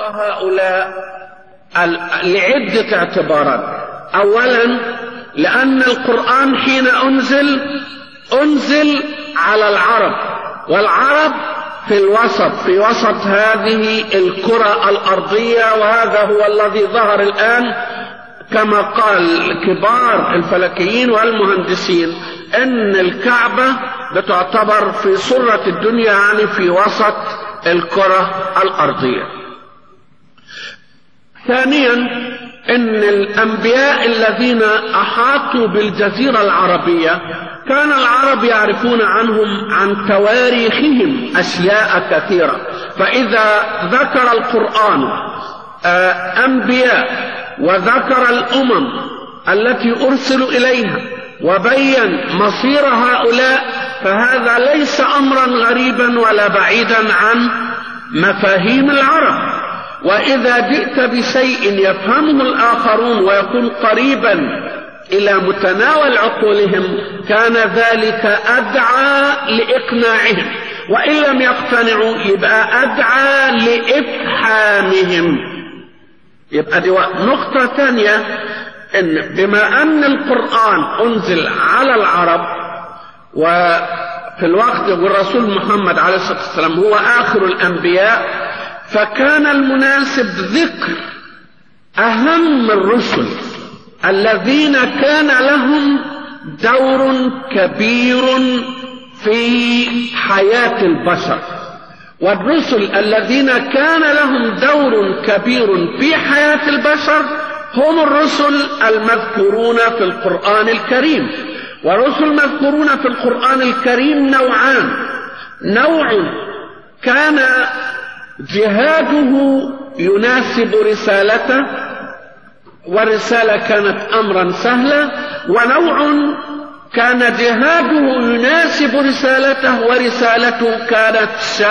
هؤلاء لعدة اعتبارات أولا لأن القرآن حين أنزل أنزل على العرب والعرب في الوسط في وسط هذه الكرة الأرضية وهذا هو الذي ظهر الآن كما قال كبار الفلكيين والمهندسين ان الكعبة بتعتبر في سرة الدنيا يعني في وسط الكرة الارضية ثانيا ان الانبياء الذين احاطوا بالجزيرة العربية كان العرب يعرفون عنهم عن تواريخهم اشياء كثيرة فاذا ذكر القرآن انبياء وذكر الامم التي ارسلوا اليها وبين مصير هؤلاء فهذا ليس امرا غريبا ولا بعيدا عن مفاهيم العرب واذا جئت بشيء يفهمه الاخرون ويكون قريبا الى متناول عقولهم كان ذلك ادعى لاقناعهم وان لم يقتنعوا يبقى ادعى لافحامهم يبقى دي نقطة ثانية ان بما ان القرآن انزل على العرب وفي الوقت والرسول محمد عليه الصلاة والسلام هو اخر الانبياء فكان المناسب ذكر اهم الرسل الذين كان لهم دور كبير في حياة البشر والرسل الذين كان لهم دور كبير في حياة البشر هم الرسل المذكورون في القرآن الكريم ورسل مذكورون في القرآن الكريم نوعان نوع كان جهاده يناسب رسالته والرسالة كانت أمرا سهلا ونوع كان جهاده يناسب رسالته ورسالته كانت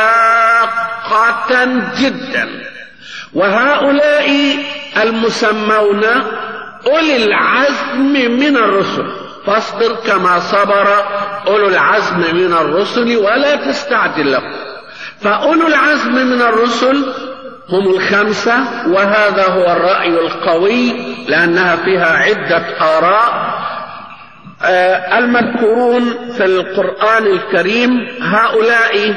شاقة جدا وهؤلاء المسمون أولي العزم من الرسل فاصبر كما صبر أولو العزم من الرسل ولا تستعجل لهم فأولو العزم من الرسل هم الخمسة وهذا هو الرأي القوي لأنها فيها عدة آراء المذكورون في القرآن الكريم هؤلاء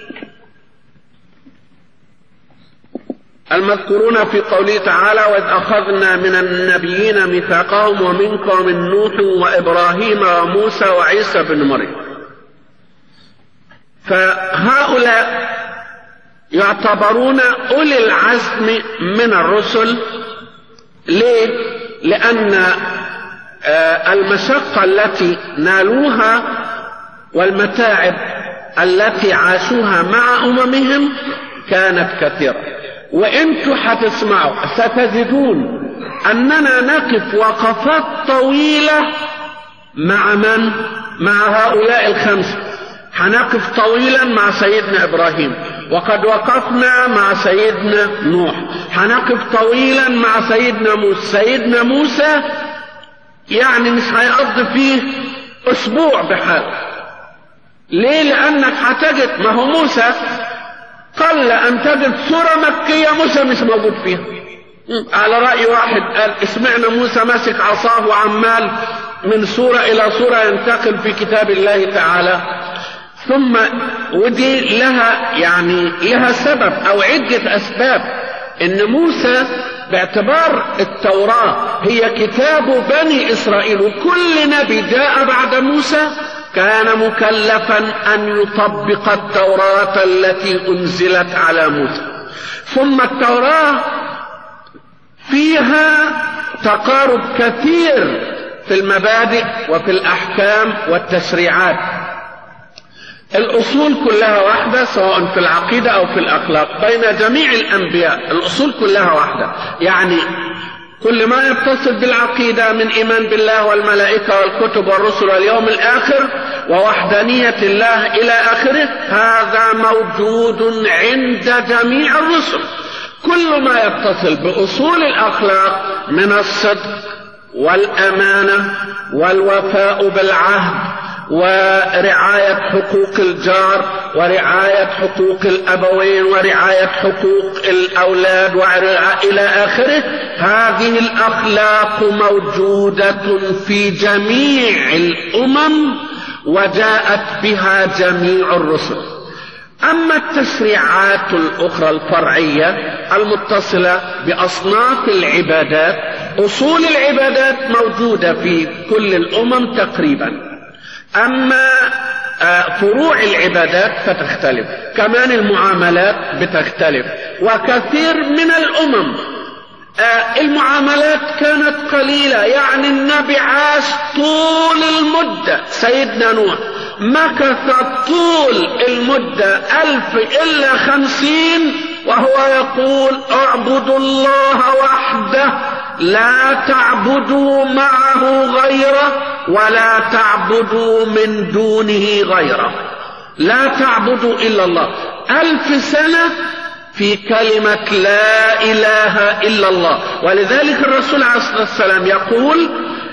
المذكورون في قوله تعالى وإذ أخذنا من النبيين ميثاقهم ومنك ومن نوح وإبراهيم وموسى وعيسى بن مريم فهؤلاء يعتبرون أولي العزم من الرسل ليه؟ لأن المشقة التي نالوها والمتاعب التي عاشوها مع أممهم كانت كثيرة وانتوا هتسمعوا ستجدون أننا نقف وقفات طويلة مع من؟ مع هؤلاء الخمسة هنقف طويلا مع سيدنا إبراهيم وقد وقفنا مع سيدنا نوح هنقف طويلا مع سيدنا موسى سيدنا موسى يعني مش هيقضي فيه اسبوع بحال ليه لانك هتجد ما هو موسى قل ان تجد سورة مكية موسى مش موجود فيها على رأي واحد قال اسمعنا موسى ماسك عصاه وعمال من سورة الى سورة ينتقل في كتاب الله تعالى ثم ودي لها يعني لها سبب او عدة اسباب ان موسى باعتبار التوراة هي كتاب بني إسرائيل وكل نبي جاء بعد موسى كان مكلفا أن يطبق التوراة التي أنزلت على موسى ثم التوراة فيها تقارب كثير في المبادئ وفي الأحكام والتشريعات الأصول كلها واحدة سواء في العقيدة أو في الأخلاق بين جميع الأنبياء الأصول كلها واحدة يعني كل ما يتصل بالعقيدة من إيمان بالله والملائكة والكتب والرسل واليوم الآخر ووحدانية الله إلى آخره هذا موجود عند جميع الرسل كل ما يتصل بأصول الأخلاق من الصدق والأمانة والوفاء بالعهد ورعاية حقوق الجار ورعاية حقوق الأبوين ورعاية حقوق الأولاد إلى آخره هذه الأخلاق موجودة في جميع الأمم وجاءت بها جميع الرسل أما التشريعات الأخرى الفرعية المتصلة بأصناف العبادات أصول العبادات موجودة في كل الأمم تقريبا أما آه، فروع العبادات فتختلف كمان المعاملات بتختلف وكثير من الأمم آه، المعاملات كانت قليلة يعني النبي عاش طول المدة سيدنا نوح مكث طول المدة ألف إلا خمسين وهو يقول اعبدوا الله وحده لا تعبدوا معه غيره ولا تعبدوا من دونه غيره لا تعبدوا إلا الله ألف سنة في كلمة لا إله إلا الله ولذلك الرسول عليه الصلاة والسلام يقول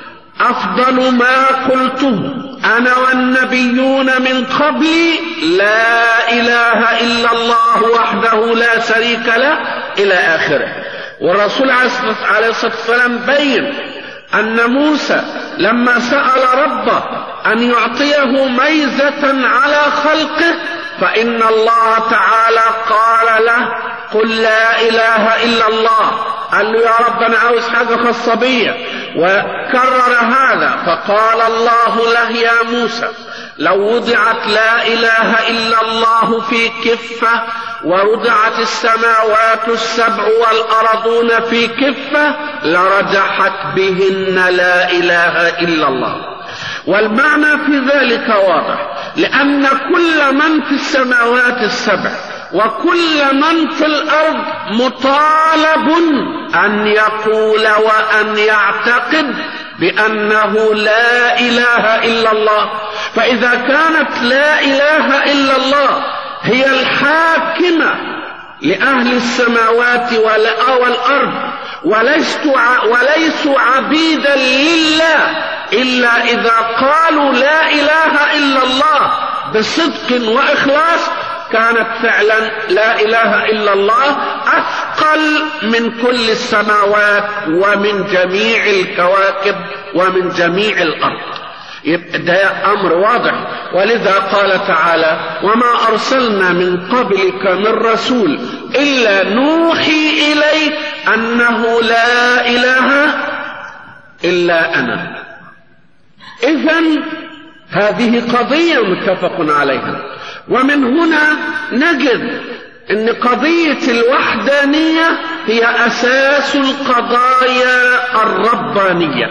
أفضل ما قلته أنا والنبيون من قبلي لا إله إلا الله وحده لا شريك له إلى آخره والرسول عليه الصلاة والسلام بين أن موسى لما سأل ربه أن يعطيه ميزة على خلقه فإن الله تعالى قال له قل لا إله إلا الله قال له يا رب أنا عاوز حاجة خاصة بيا وكرر هذا فقال الله له يا موسى لو وضعت لا إله إلا الله في كفة ووضعت السماوات السبع والأرضون في كفة لرجحت بهن لا إله إلا الله والمعنى في ذلك واضح لأن كل من في السماوات السبع وكل من في الأرض مطالب أن يقول وأن يعتقد بأنه لا إله إلا الله فإذا كانت لا إله إلا الله هي الحاكمة لأهل السماوات والأرض وليسوا عبيدا لله إلا إذا قالوا لا إله إلا الله بصدق وإخلاص كانت فعلا لا إله إلا الله أثقل من كل السماوات ومن جميع الكواكب ومن جميع الأرض يبقى ده أمر واضح ولذا قال تعالى وما أرسلنا من قبلك من رسول إلا نوحي إليه أنه لا إله إلا أنا إذا هذه قضية متفق عليها ومن هنا نجد ان قضية الوحدانية هي اساس القضايا الربانية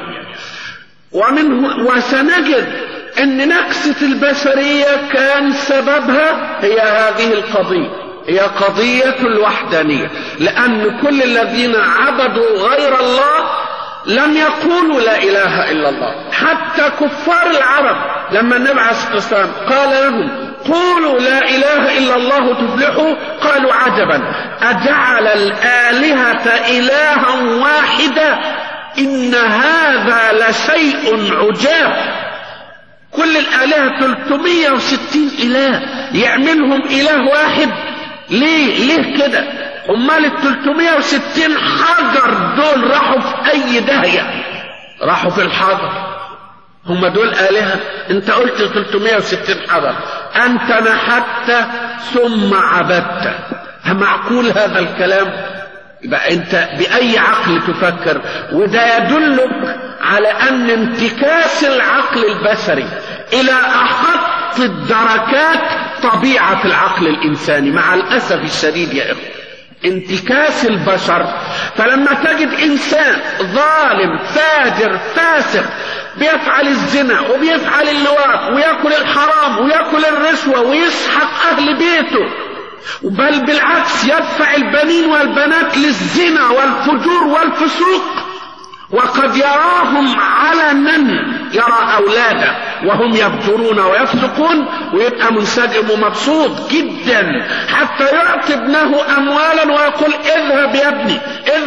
ومن وسنجد ان نكسة البشرية كان سببها هي هذه القضية هي قضية الوحدانية لأن كل الذين عبدوا غير الله لم يقولوا لا إله إلا الله حتى كفار العرب لما النبي عليه الصلاة والسلام قال لهم قولوا لا إله إلا الله تفلحوا قالوا عجبا أجعل الآلهة إلها واحدا إن هذا لشيء عجاب كل الآلهة 360 إله يعملهم إله واحد ليه ليه كده امال ال 360 حجر دول راحوا في اي داهيه راحوا في الحجر هم دول آلهة انت قلت 360 حجر انت نحت ثم عبدت معقول هذا الكلام يبقى انت باي عقل تفكر وده يدلك على ان انتكاس العقل البشري الى احط الدركات طبيعه العقل الانساني مع الاسف الشديد يا اخوه انتكاس البشر فلما تجد انسان ظالم فاجر فاسق بيفعل الزنا وبيفعل اللواط وياكل الحرام وياكل الرشوه ويسحق اهل بيته بل بالعكس يدفع البنين والبنات للزنا والفجور والفسوق وقد يراهم علنا يرى اولاده وهم يبجرون ويفسقون ويبقى منسجم ومبسوط جدا حتى يعطي ابنه اموالا ويقول اذهب يا ابني اذهب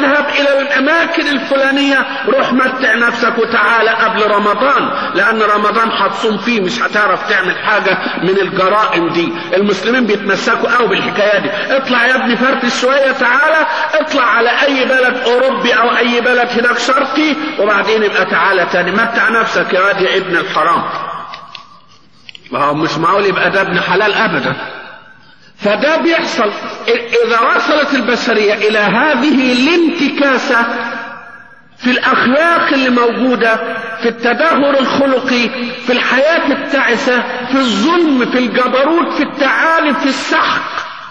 اذهب الى الاماكن الفلانية روح متع نفسك وتعالى قبل رمضان لان رمضان هتصوم فيه مش هتعرف تعمل حاجة من الجرائم دي المسلمين بيتمسكوا قوي بالحكاية دي اطلع يا ابني فرد شوية تعالى اطلع على اي بلد اوروبي او اي بلد هناك شرقي وبعدين يبقى تعالى تاني متع نفسك يا واد يا ابن الحرام ما هو مش معقول يبقى ده ابن حلال ابدا فده بيحصل اذا وصلت البشرية الى هذه الانتكاسة في الاخلاق اللي موجودة في التدهور الخلقي في الحياة التعسة في الظلم في الجبروت في التعالي في السحق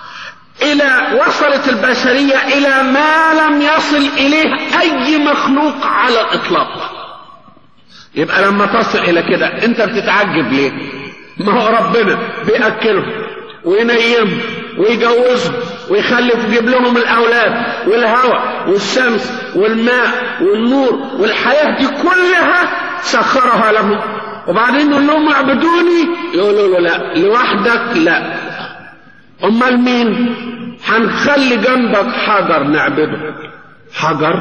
الى وصلت البشرية الى ما لم يصل اليه اي مخلوق على الاطلاق يبقى لما تصل الى كده انت بتتعجب ليه ما هو ربنا بيأكلهم وينيمهم ويجوزهم ويخلف يجيب لهم الاولاد والهواء والشمس والماء والنور والحياه دي كلها سخرها لهم وبعدين يقول لهم اعبدوني يقولوا له لا لوحدك لا امال مين هنخلي جنبك حجر نعبده حجر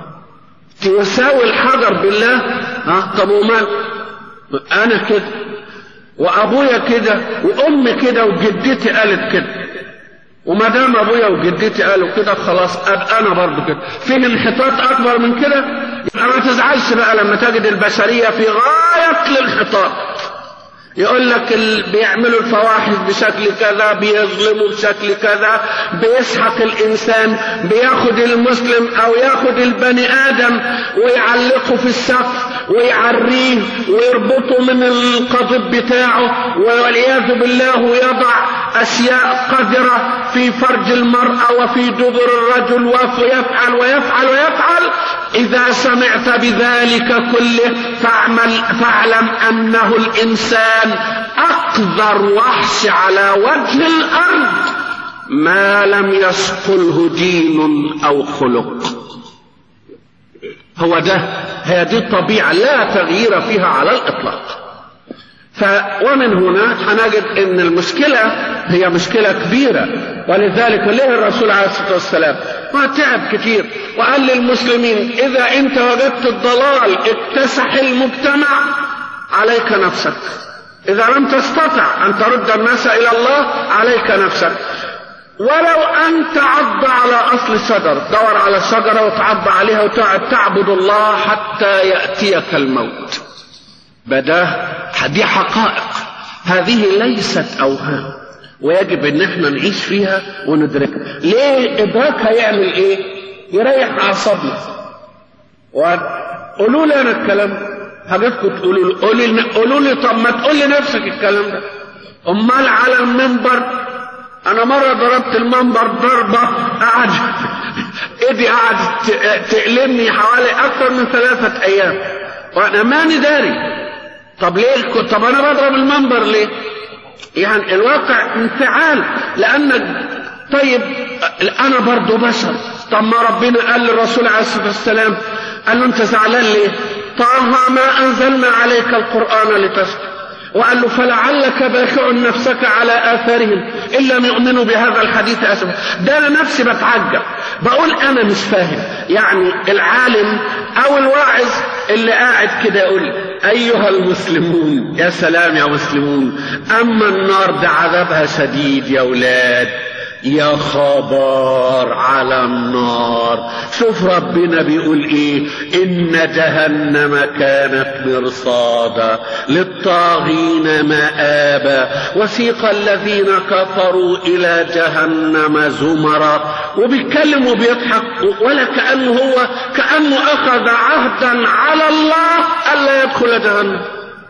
تساوي الحجر بالله ها طب ومال انا كده وابويا كده وامي كده وجدتي قالت كده وما دام ابويا وجدتي قالوا كده خلاص ابقى انا برضه كده فيه انحطاط اكبر من كده يبقى ما تزعلش بقى لما تجد البشريه في غايه الانحطاط يقول لك ال... بيعملوا الفواحش بشكل كذا بيظلموا بشكل كذا بيسحق الانسان بياخد المسلم او ياخد البني ادم ويعلقه في السقف ويعريه ويربطه من القضيب بتاعه والعياذ بالله ويضع اشياء قذره في فرج المراه وفي دبر الرجل ويفعل ويفعل ويفعل اذا سمعت بذلك كله فاعمل فاعلم انه الانسان اقذر وحش على وجه الارض ما لم يسقله دين او خلق هو ده هي دي الطبيعه لا تغيير فيها على الاطلاق ف ومن هنا هنجد ان المشكله هي مشكله كبيره ولذلك ليه الرسول عليه الصلاه والسلام ما تعب كتير وقال للمسلمين اذا انت وجدت الضلال اكتسح المجتمع عليك نفسك إذا لم تستطع أن ترد الناس إلى الله عليك نفسك ولو أن تعض على أصل شجر دور على شجرة وتعض عليها وتقعد تعبد الله حتى يأتيك الموت بداه دي حقائق هذه ليست أوهام ويجب ان احنا نعيش فيها وندركها ليه ادراكها يعمل ايه يريح اعصابنا وقولوا لي انا الكلام ده حضرتكم تقولوا لي قولوا لي قولوا لي طب ما تقول لنفسك الكلام ده امال على المنبر انا مره ضربت المنبر ضربه قعد ايدي قعدت تألمني حوالي اكثر من ثلاثه ايام وانا ماني داري طب ليه طب انا بضرب المنبر ليه يعني الواقع انفعال لانك طيب انا برضه بشر طب ما ربنا قال للرسول عليه الصلاه والسلام قال له انت زعلان ليه طه ما أنزلنا عليك القرآن لتشقى وقال له فلعلك باخع نفسك على آثارهم إن لم يؤمنوا بهذا الحديث أسفا ده أنا نفسي بتعجب بقول أنا مش فاهم يعني العالم أو الواعظ اللي قاعد كده يقول أيها المسلمون يا سلام يا مسلمون أما النار ده عذابها شديد يا أولاد يا خبر على النار شوف ربنا بيقول ايه ان جهنم كانت مرصادا للطاغين مآبا وسيق الذين كفروا الى جهنم زمرا وبيتكلم وبيضحك ولا كانه هو كانه اخذ عهدا على الله الا يدخل جهنم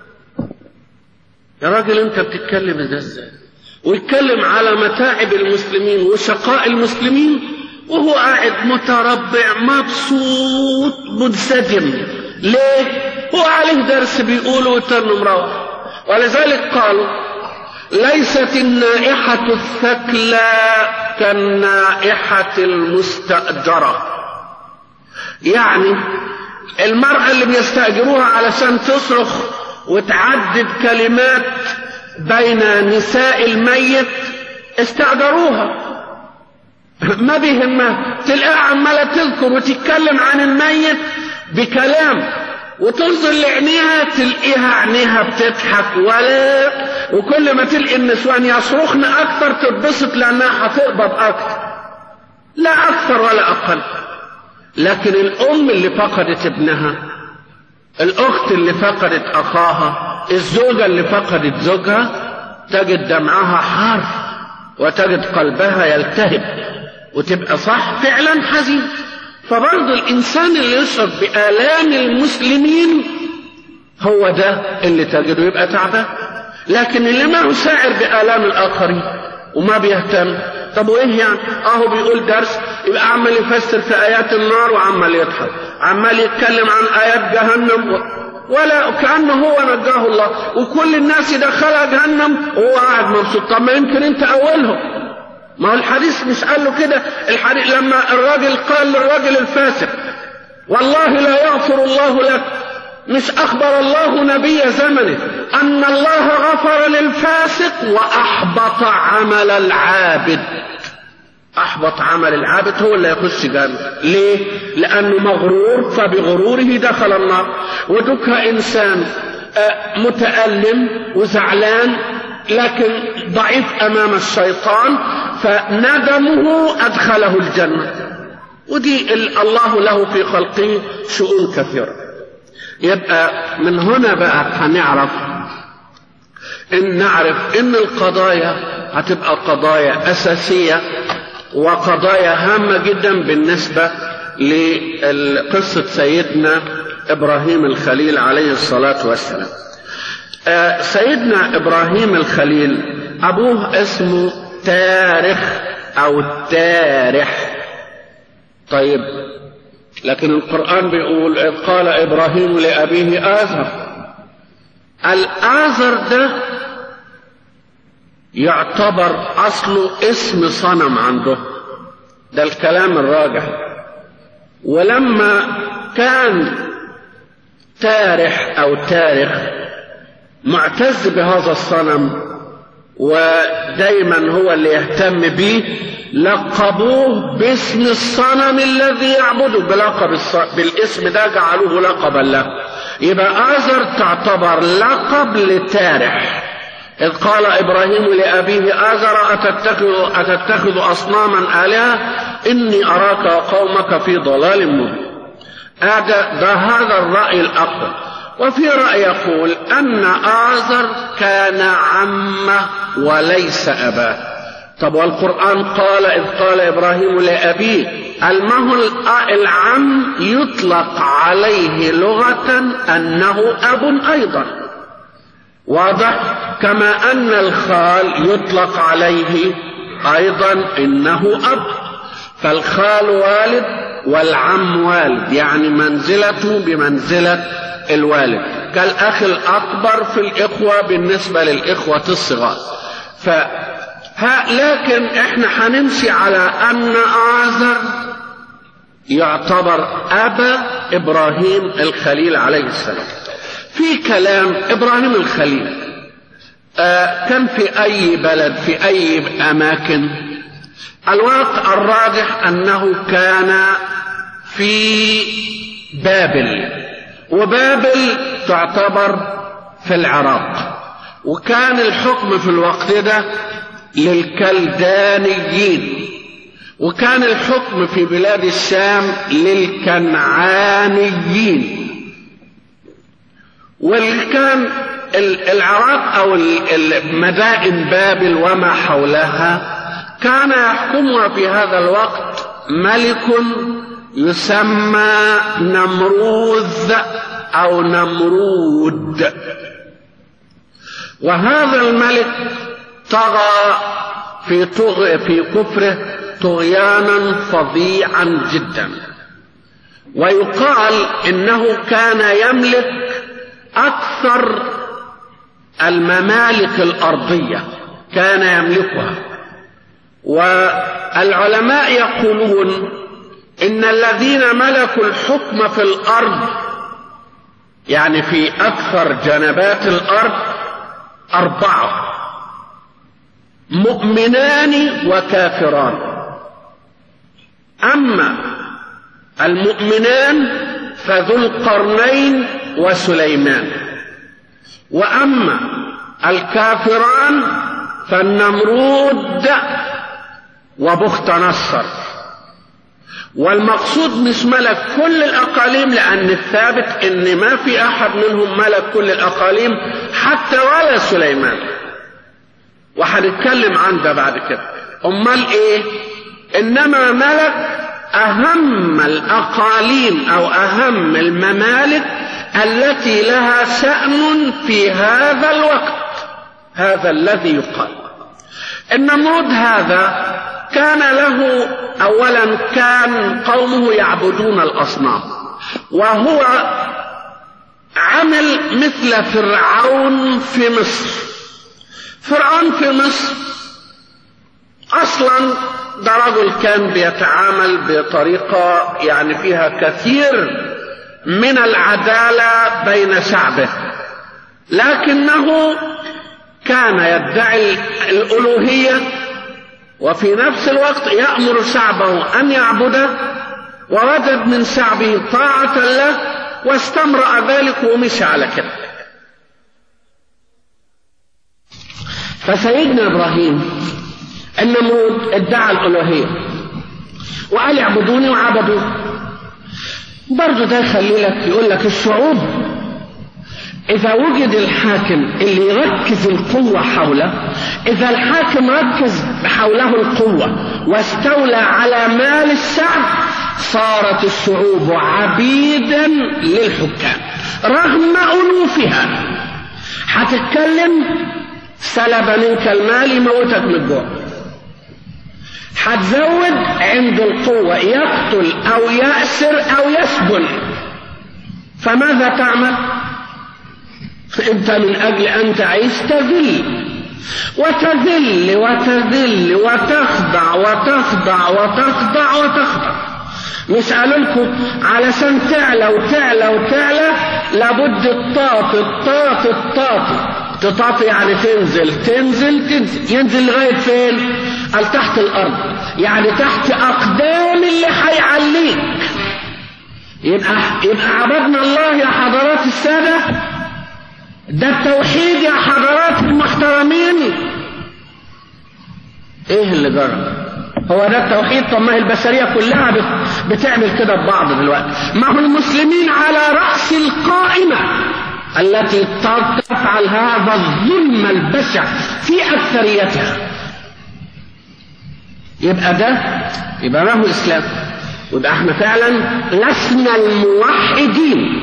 يا راجل انت بتتكلم ده ازاي ويتكلم على متاعب المسلمين وشقاء المسلمين وهو قاعد متربع مبسوط منسجم ليه؟ هو عليه درس بيقوله وتنه مروح ولذلك قالوا ليست النائحة الثكلى كالنائحة المستأجرة يعني المرأة اللي بيستأجروها علشان تصرخ وتعدد كلمات بين نساء الميت استأجروها ما بيهمها تلاقيها عمالة تذكر وتتكلم عن الميت بكلام وتنظر لعينيها تلقيها عينيها بتضحك ولا وكل ما تلقي النسوان يصرخن اكثر تتبسط لانها هتقبض اكثر لا اكثر ولا اقل لكن الام اللي فقدت ابنها الاخت اللي فقدت اخاها الزوجه اللي فقدت زوجها تجد دمعها حار وتجد قلبها يلتهب وتبقى صح فعلا حزين فبرضه الإنسان اللي يشعر بآلام المسلمين هو ده اللي تجده يبقى تعبان لكن اللي ما هو شاعر بآلام الآخرين وما بيهتم طب وإيه يعني أهو بيقول درس يبقى عمال يفسر في آيات النار وعمال يضحك عمال يتكلم عن آيات جهنم و... ولا كأنه هو نجاه الله وكل الناس يدخلها جهنم وهو قاعد مبسوط طب ما يمكن أنت أولهم ما هو الحديث مش قال له كده الحديث لما الراجل قال للراجل الفاسق والله لا يغفر الله لك مش أخبر الله نبي زمنه أن الله غفر للفاسق وأحبط عمل العابد أحبط عمل العابد هو اللي يخش جنة ليه؟ لأنه مغرور فبغروره دخل النار ودك إنسان متألم وزعلان لكن ضعيف أمام الشيطان فندمه أدخله الجنة ودي الله له في خلقه شؤون كثيرة يبقى من هنا بقى هنعرف إن نعرف إن القضايا هتبقى قضايا أساسية وقضايا هامة جدا بالنسبة لقصة سيدنا إبراهيم الخليل عليه الصلاة والسلام سيدنا إبراهيم الخليل أبوه اسمه تارخ أو تارح طيب لكن القرآن بيقول إذ قال إبراهيم لأبيه آزر الآزر ده يعتبر أصله اسم صنم عنده ده الكلام الراجح ولما كان تارح أو تارخ معتز بهذا الصنم ودايما هو اللي يهتم به لقبوه باسم الصنم الذي يعبده بلقب الص... بالاسم ده جعلوه لقبا له يبقى آزر تعتبر لقب لتارح إذ قال إبراهيم لأبيه آزر أتتخذ, أتتخذ أصناما آلهة إني أراك وقومك في ضلال مبين هذا ده هذا الرأي الأقوى وفي رأي يقول أن آزر كان عمه وليس أباه طب والقرآن قال إذ قال إبراهيم لأبيه المه العم يطلق عليه لغة أنه أب أيضا واضح كما أن الخال يطلق عليه أيضا إنه أب فالخال والد والعم والد يعني منزلته بمنزلة الوالد كالأخ الأكبر في الإخوة بالنسبة للإخوة الصغار ف لكن احنا هنمشي على أن آزر يعتبر أبا إبراهيم الخليل عليه السلام في كلام إبراهيم الخليل آه كان في أي بلد في أي أماكن الواقع الراجح أنه كان في بابل وبابل تعتبر في العراق وكان الحكم في الوقت ده للكلدانيين وكان الحكم في بلاد الشام للكنعانيين وكان العراق او مدائن بابل وما حولها كان يحكمها في هذا الوقت ملك يسمى نمروذ او نمرود وهذا الملك طغى في طغ في كفره طغيانا فظيعا جدا ويقال انه كان يملك اكثر الممالك الارضيه كان يملكها والعلماء يقولون ان الذين ملكوا الحكم في الارض يعني في اكثر جنبات الارض اربعه مؤمنان وكافران اما المؤمنان فذو القرنين وسليمان واما الكافران فالنمرود وبخت نصر والمقصود مش ملك كل الاقاليم لان الثابت ان ما في احد منهم ملك كل الاقاليم حتى ولا سليمان وهنتكلم عن ده بعد كده امال ايه انما ملك اهم الاقاليم او اهم الممالك التي لها شان في هذا الوقت هذا الذي يقال النمرود هذا كان له اولا كان قومه يعبدون الاصنام وهو عمل مثل فرعون في مصر فرعون في مصر اصلا ده رجل كان بيتعامل بطريقه يعني فيها كثير من العداله بين شعبه لكنه كان يدعي الالوهيه وفي نفس الوقت يامر شعبه ان يعبده ووجد من شعبه طاعه له واستمرأ ذلك ومشى على كده فسيدنا ابراهيم النمرود ادعى الالوهيه وقال اعبدوني وعبدوه برضه ده يخلي لك يقول لك الشعوب إذا وجد الحاكم اللي يركز القوة حوله إذا الحاكم ركز حوله القوة واستولى على مال الشعب صارت الشعوب عبيدا للحكام رغم ألوفها هتتكلم سلب منك المال يموتك من الجوع هتزود عند القوة يقتل أو يأسر أو يسجن فماذا تعمل؟ انت من اجل ان تعيش تذل وتذل وتذل وتخضع وتخضع وتخضع وتخضع مش قالوا لكم علشان تعلى وتعلى وتعلى لابد الطاط الطاط الطاط تطاط يعني تنزل تنزل تنزل ينزل لغايه فين؟ قال تحت الارض يعني تحت اقدام اللي هيعليك يبقى يبقى عبدنا الله يا حضرات الساده ده التوحيد يا حضرات المحترمين ايه اللي جرى هو ده التوحيد طب ما هي البشريه كلها بتعمل كده ببعض دلوقتي ما هو المسلمين على راس القائمه التي تفعل هذا الظلم البشع في اكثريتها يبقى ده يبقى ما هو اسلام ويبقى احنا فعلا لسنا الموحدين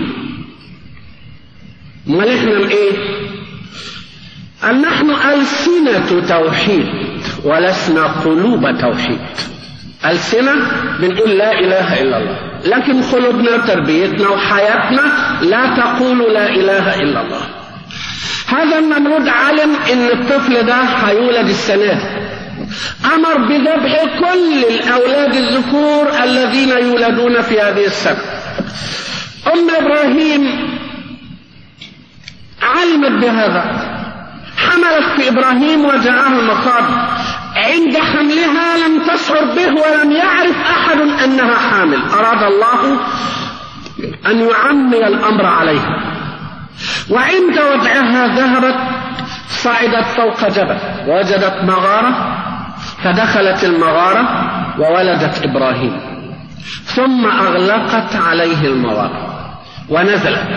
امال احنا الايه ان نحن السنه توحيد ولسنا قلوب توحيد السنه بنقول لا اله الا الله لكن قلوبنا تربيتنا وحياتنا لا تقول لا اله الا الله هذا النمرود علم ان الطفل ده هيولد السنه دي امر بذبح كل الاولاد الذكور الذين يولدون في هذه السنه ام ابراهيم علمت بهذا حملت في ابراهيم وجاءه المخاض عند حملها لم تشعر به ولم يعرف احد انها حامل اراد الله ان يعمي الامر عليها وعند وضعها ذهبت صعدت فوق جبل وجدت مغاره فدخلت المغاره وولدت ابراهيم ثم اغلقت عليه المغاره ونزلت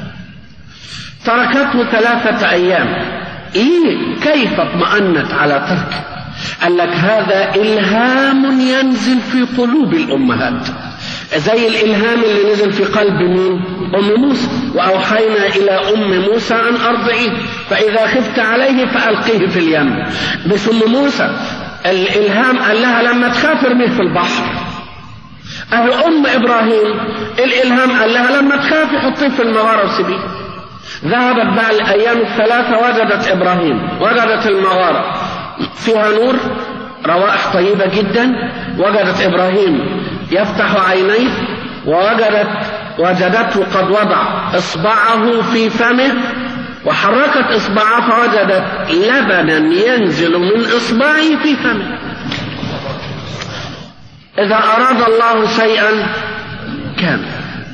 تركته ثلاثة أيام إيه كيف اطمأنت على تركه قال لك هذا إلهام ينزل في قلوب الأمهات زي الإلهام اللي نزل في قلب مين؟ أم موسى وأوحينا إلى أم موسى أن أرضعيه فإذا خفت عليه فألقيه في اليم بس أم موسى الإلهام قال لها لما تخاف ارميه في البحر أهل أم إبراهيم الإلهام قال لها لما تخافي حطيه في المغارة وسيبيه ذهبت بعد الأيام الثلاثة وجدت إبراهيم وجدت المغارة فيها نور روائح طيبة جدا وجدت إبراهيم يفتح عينيه ووجدت وجدته قد وضع إصبعه في فمه وحركت إصبعها فوجدت لبنا ينزل من إصبعه في فمه إذا أراد الله شيئا كان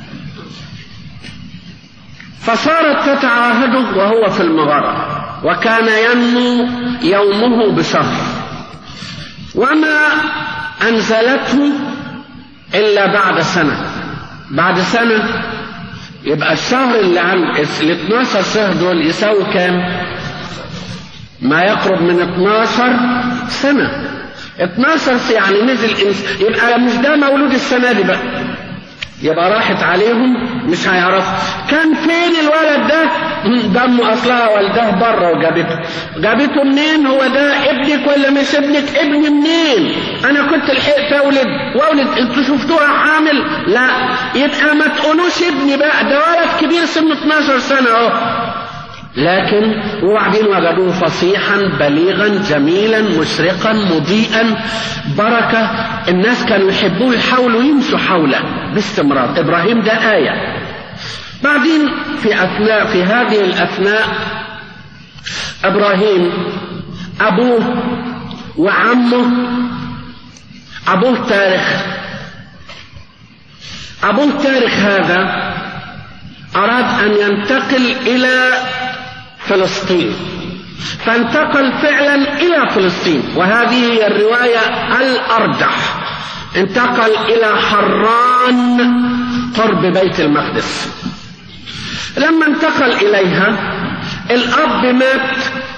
فصارت تتعاهده وهو في المغارة وكان ينمو يومه بشهر وما أنزلته إلا بعد سنة بعد سنة يبقى الشهر اللي عن ال 12 شهر دول يساوي كام؟ ما يقرب من 12 سنة 12 يعني نزل إنس... يبقى مش ده مولود السنة دي بقى يبقى راحت عليهم مش هيعرفوا كان فين الولد ده دمه اصلها والده بره وجابته جابته منين هو ده ابنك ولا مش ابنك ابني منين انا كنت لحقت اولد واولد انتوا شفتوها حامل لا يبقى ما تقولوش ابني بقى ده ولد كبير سنه 12 سنه اهو لكن وبعدين وجدوه فصيحا بليغا جميلا مشرقا مضيئا بركة الناس كانوا يحبوه يحاولوا يمشوا حوله باستمرار إبراهيم ده آية بعدين في أثناء في هذه الأثناء إبراهيم أبوه وعمه أبوه تاريخ أبوه تاريخ هذا أراد أن ينتقل إلى فلسطين فانتقل فعلا إلى فلسطين وهذه هي الرواية الأرجح انتقل إلى حران قرب بيت المقدس لما انتقل إليها الأب مات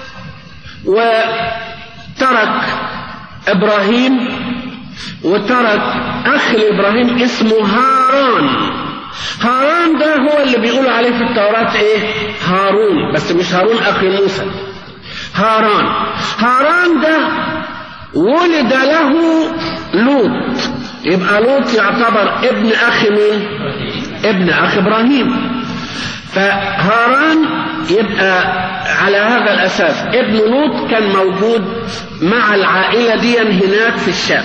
وترك إبراهيم وترك أخ لإبراهيم اسمه هاران هاران ده هو اللي بيقولوا عليه في التوراة ايه هارون بس مش هارون اخي موسى هاران هاران ده ولد له لوط يبقى لوط يعتبر ابن اخي مين ابن اخي ابراهيم فهاران يبقى على هذا الاساس ابن لوط كان موجود مع العائلة دي هناك في الشام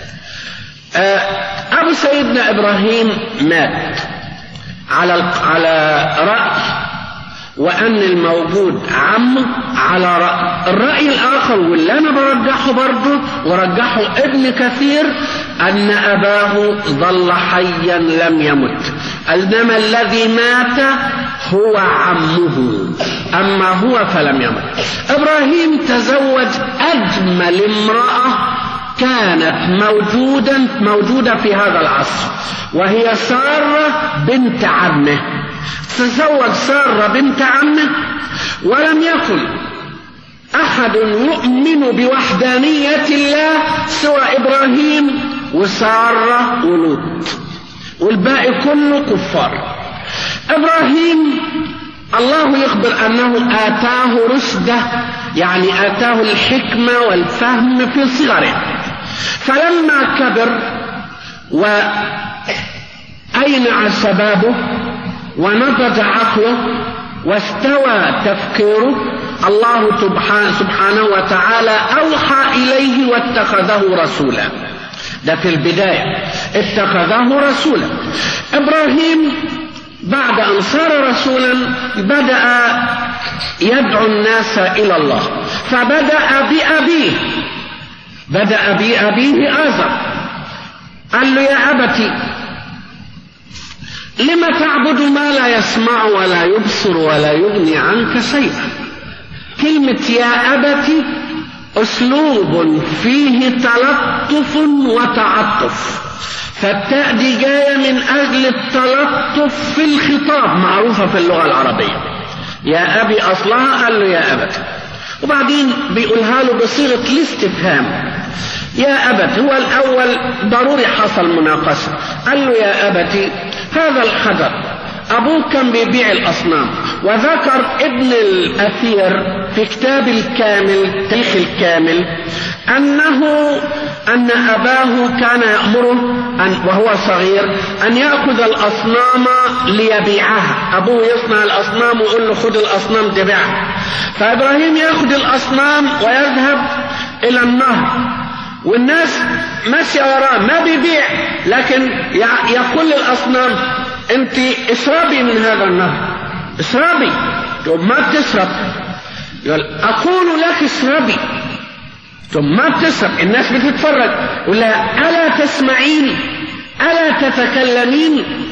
ابو سيدنا ابراهيم مات على على رأي وأن الموجود عمه على رأي الرأي الآخر واللي أنا برجحه برضه ورجحه ابن كثير أن أباه ظل حيا لم يمت إنما الذي مات هو عمه أما هو فلم يمت إبراهيم تزوج أجمل امرأة كانت موجودا موجودة في هذا العصر وهي سارة بنت عمه تزوج سارة بنت عمه ولم يكن أحد يؤمن بوحدانية الله سوى إبراهيم وسارة ولوط والباقي كله كفار إبراهيم الله يخبر أنه آتاه رشده يعني آتاه الحكمة والفهم في صغره فلما كبر وأينع شبابه ونضج عقله واستوى تفكيره الله سبحانه وتعالى أوحى إليه واتخذه رسولا ده في البداية اتخذه رسولا إبراهيم بعد أن صار رسولا بدأ يدعو الناس إلى الله فبدأ بأبيه بدأ بأبيه آزر قال له يا أبتي لم تعبد ما لا يسمع ولا يبصر ولا يغني عنك شيئا كلمة يا أبتي أسلوب فيه تلطف وتعطف فالتاء دي جاية من أجل التلطف في الخطاب معروفة في اللغة العربية يا أبي أصلها قال له يا أبت وبعدين بيقولها له بصيغة الاستفهام يا أبت هو الأول ضروري حصل مناقشة قال له يا أبتي هذا الحجر أبوك كان بيبيع الأصنام وذكر ابن الأثير في كتاب الكامل تاريخ الكامل أنه أن أباه كان يأمره أن وهو صغير أن يأخذ الأصنام ليبيعها أبوه يصنع الأصنام ويقول له خذ الأصنام تبيعها فإبراهيم يأخذ الأصنام ويذهب إلى النهر والناس ماشية وراه ما بيبيع لكن يقول للأصنام أنت اشربي من هذا النهر اشربي ثم ما بتشرب يقول أقول لك اشربي ثم ما بتشرب الناس بتتفرج يقول لها ألا تسمعين ألا تتكلمين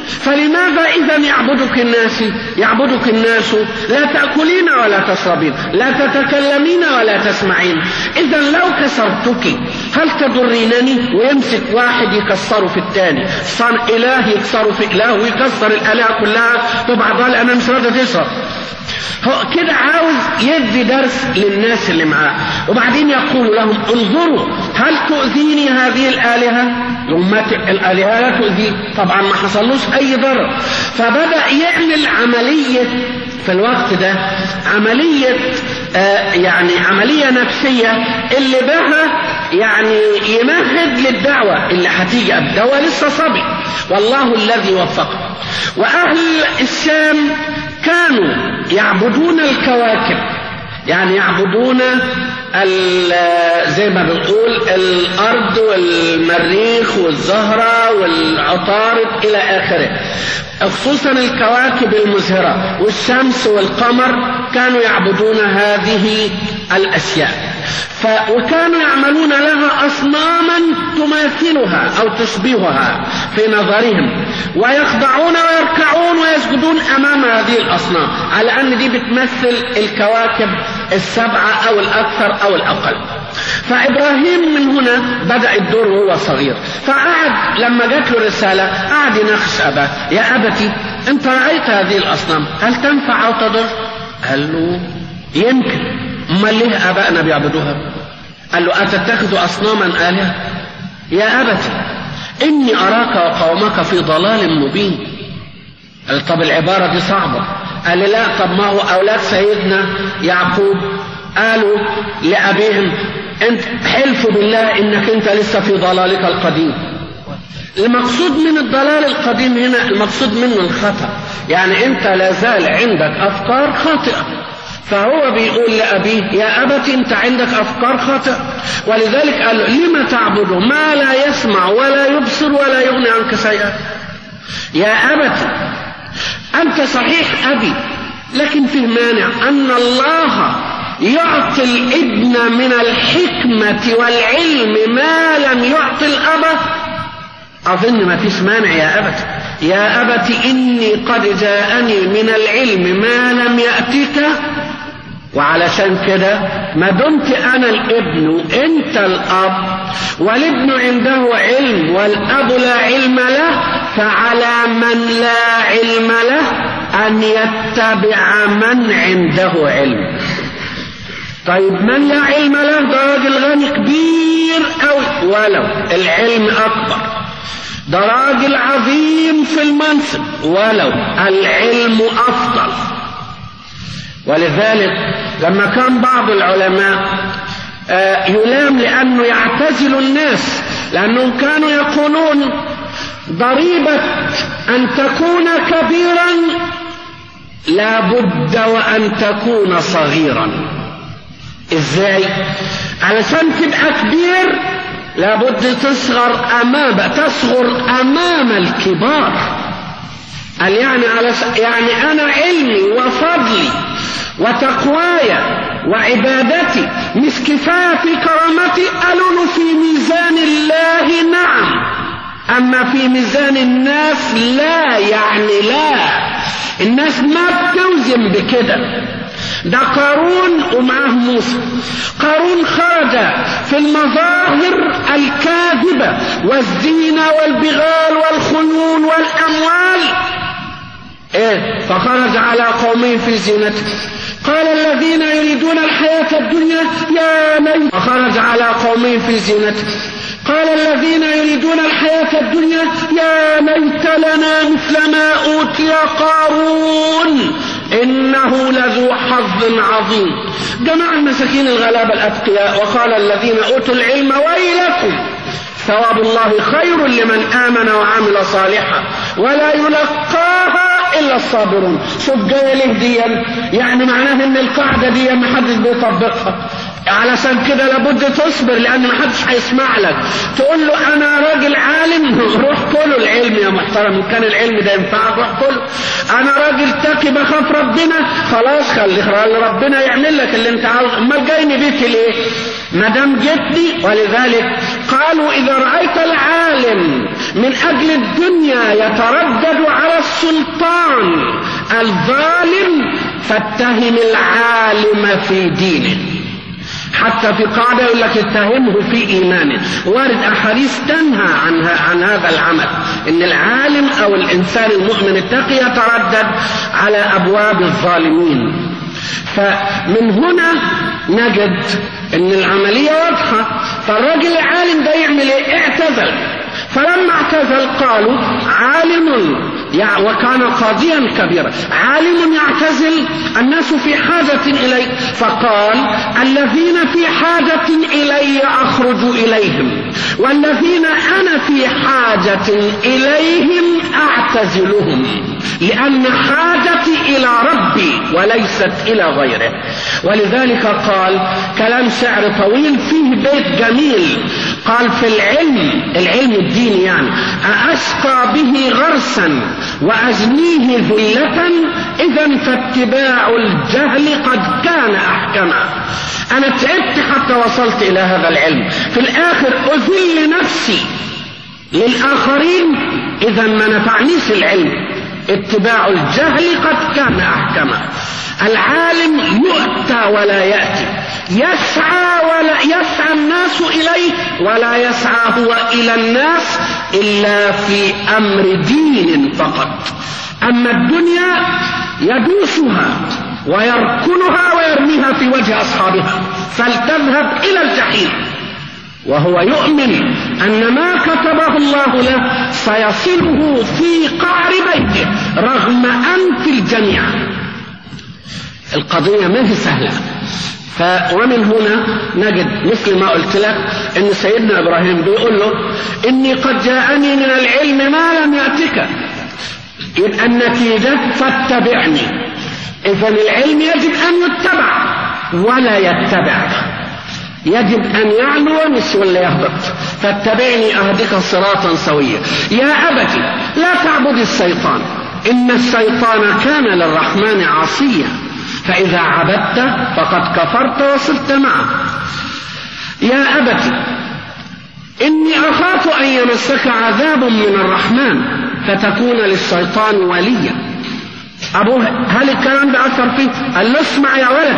فلماذا إذا يعبدك الناس يعبدك الناس لا تأكلين ولا تشربين لا تتكلمين ولا تسمعين إذا لو كسرتك هل تضرينني ويمسك واحد يكسره في الثاني صن إله يكسره في إله ويكسر الآلهة كلها وبعضها أنا مش راضي تشرب هو كده عاوز يدي درس للناس اللي معاه وبعدين يقول لهم انظروا هل تؤذيني هذه الآلهة أمات الآلهة لا تؤذي طبعا ما حصلوش أي ضرر فبدأ يعمل عملية في الوقت ده عملية آه يعني عملية نفسية اللي بها يعني يمهد للدعوة اللي هتيجي ده هو لسه صبي والله الذي وفقه وأهل الشام كانوا يعبدون الكواكب يعني يعبدون زي ما بنقول الارض والمريخ والزهره والعطارد الى اخره خصوصا الكواكب المزهره والشمس والقمر كانوا يعبدون هذه الاشياء ف... وكانوا يعملون لها اصناما تماثلها او تشبهها في نظرهم ويخضعون ويركعون ويسجدون امام هذه الاصنام على ان دي بتمثل الكواكب السبعه او الاكثر او الاقل فابراهيم من هنا بدا الدور وهو صغير فقعد لما جات له رساله قعد يناقش اباه يا ابتي انت رايت هذه الاصنام هل تنفع او تضر قال له يمكن امال ليه ابائنا بيعبدوها قال له اتتخذ اصناما الهه يا ابت اني اراك وقومك في ضلال مبين قال طب العباره دي صعبه قال لي لا طب ما هو اولاد سيدنا يعقوب قالوا لابيهم انت حلفوا بالله انك انت لسه في ضلالك القديم المقصود من الضلال القديم هنا المقصود منه الخطأ يعني انت لازال عندك افكار خاطئه فهو بيقول لأبيه يا أبت أنت عندك أفكار خاطئة ولذلك قال له لم تعبد ما لا يسمع ولا يبصر ولا يغني عنك شيئا يا أبت أنت صحيح أبي لكن فيه مانع أن الله يعطي الابن من الحكمة والعلم ما لم يعطي الأب أظن ما فيش مانع يا أبت يا أبت إني قد جاءني من العلم ما لم يأتك وعلشان كده ما دمت انا الابن وانت الاب والابن عنده علم والاب لا علم له فعلى من لا علم له ان يتبع من عنده علم طيب من لا علم له ده راجل غني كبير قوي ولو العلم اكبر ده راجل عظيم في المنصب ولو العلم افضل ولذلك لما كان بعض العلماء يلام لأنه يعتزل الناس لأنهم كانوا يقولون ضريبة أن تكون كبيرا لا بد وأن تكون صغيرا إزاي علشان تبقى كبير لابد تصغر أمام تصغر أمام الكبار قال يعني على يعني أنا علمي وفضلي وتقواي وعبادتي مش كفاية في كرامتي قالوا في ميزان الله نعم أما في ميزان الناس لا يعني لا الناس ما بتوزن بكده ده قارون ومعاه موسى قارون خرج في المظاهر الكاذبة والزينة والبغال والخيول والأموال إيه فخرج على قومه في زينته قال الذين يريدون الحياة الدنيا يا ليت فخرج على قومه في زينته قال الذين يريدون الحياة الدنيا يا ليت لنا مثل ما أوتي قارون إنه لذو حظ عظيم جمع المساكين الغلابة الأتقياء وقال الذين أوتوا العلم ويلكم ثواب الله خير لمن آمن وعمل صالحا ولا يلقاها إلا الصابرون شوف جاية ليه دي يعني معناه إن القاعدة دي ما حدش بيطبقها علشان كده لابد تصبر لأن ما حدش هيسمع لك تقول له أنا راجل عالم روح كله العلم يا محترم إن كان العلم ده ينفعك روح كله أنا راجل تقي بخاف ربنا خلاص خلي ربنا يعمل لك اللي أنت عاوزه أمال جايني بيك ليه؟ ما دام جيتني ولذلك قال قالوا إذا رأيت العالم من أجل الدنيا يتردد على السلطان الظالم فاتهم العالم في دينه حتى في قاعدة يقول لك اتهمه في إيمانه وارد أحاديث تنهى عن, عن هذا العمل إن العالم أو الإنسان المؤمن التقي يتردد على أبواب الظالمين فمن هنا نجد ان العملية واضحة فالراجل العالم ده يعمل ايه اعتزل فلما اعتزل قالوا عالم وكان قاضيا كبيرا عالم يعتزل الناس في حاجة إليه فقال الذين في حاجة إلي أخرج إليهم والذين أنا في حاجة إليهم أعتزلهم لأن حاجتي إلى ربي وليست إلى غيره ولذلك قال كلام شعر طويل فيه بيت جميل قال في العلم العلم الديني يعني أأسقى به غرسا وأجنيه ذلة إذا فاتباع الجهل قد كان أحكما أنا تعبت حتى وصلت إلى هذا العلم في الآخر أذل نفسي للآخرين إذا ما نفعنيش العلم اتباع الجهل قد كان أحكما العالم يؤتى ولا يأتي يسعى ولا يسعى الناس إليه ولا يسعى هو إلى الناس إلا في أمر دين فقط أما الدنيا يدوسها ويركنها ويرميها في وجه أصحابها فلتذهب إلى الجحيم وهو يؤمن أن ما كتبه الله له سيصله في قعر بيته رغم أنف الجميع القضية ما هي سهلة ف ومن هنا نجد مثل ما قلت لك ان سيدنا ابراهيم بيقول له اني قد جاءني من العلم ما لم ياتك يبقى النتيجه فاتبعني اذا العلم يجب ان يتبع ولا يتبع يجب ان يعلو مش ولا يهبط فاتبعني اهدك صراطا سويا يا ابت لا تعبد الشيطان ان الشيطان كان للرحمن عصيا فإذا عبدت فقد كفرت وصلت معه يا أبت إني أخاف أن يمسك عذاب من الرحمن فتكون للشيطان وليا أبوه هل الكلام ده أثر فيه؟ قال له اسمع يا ولد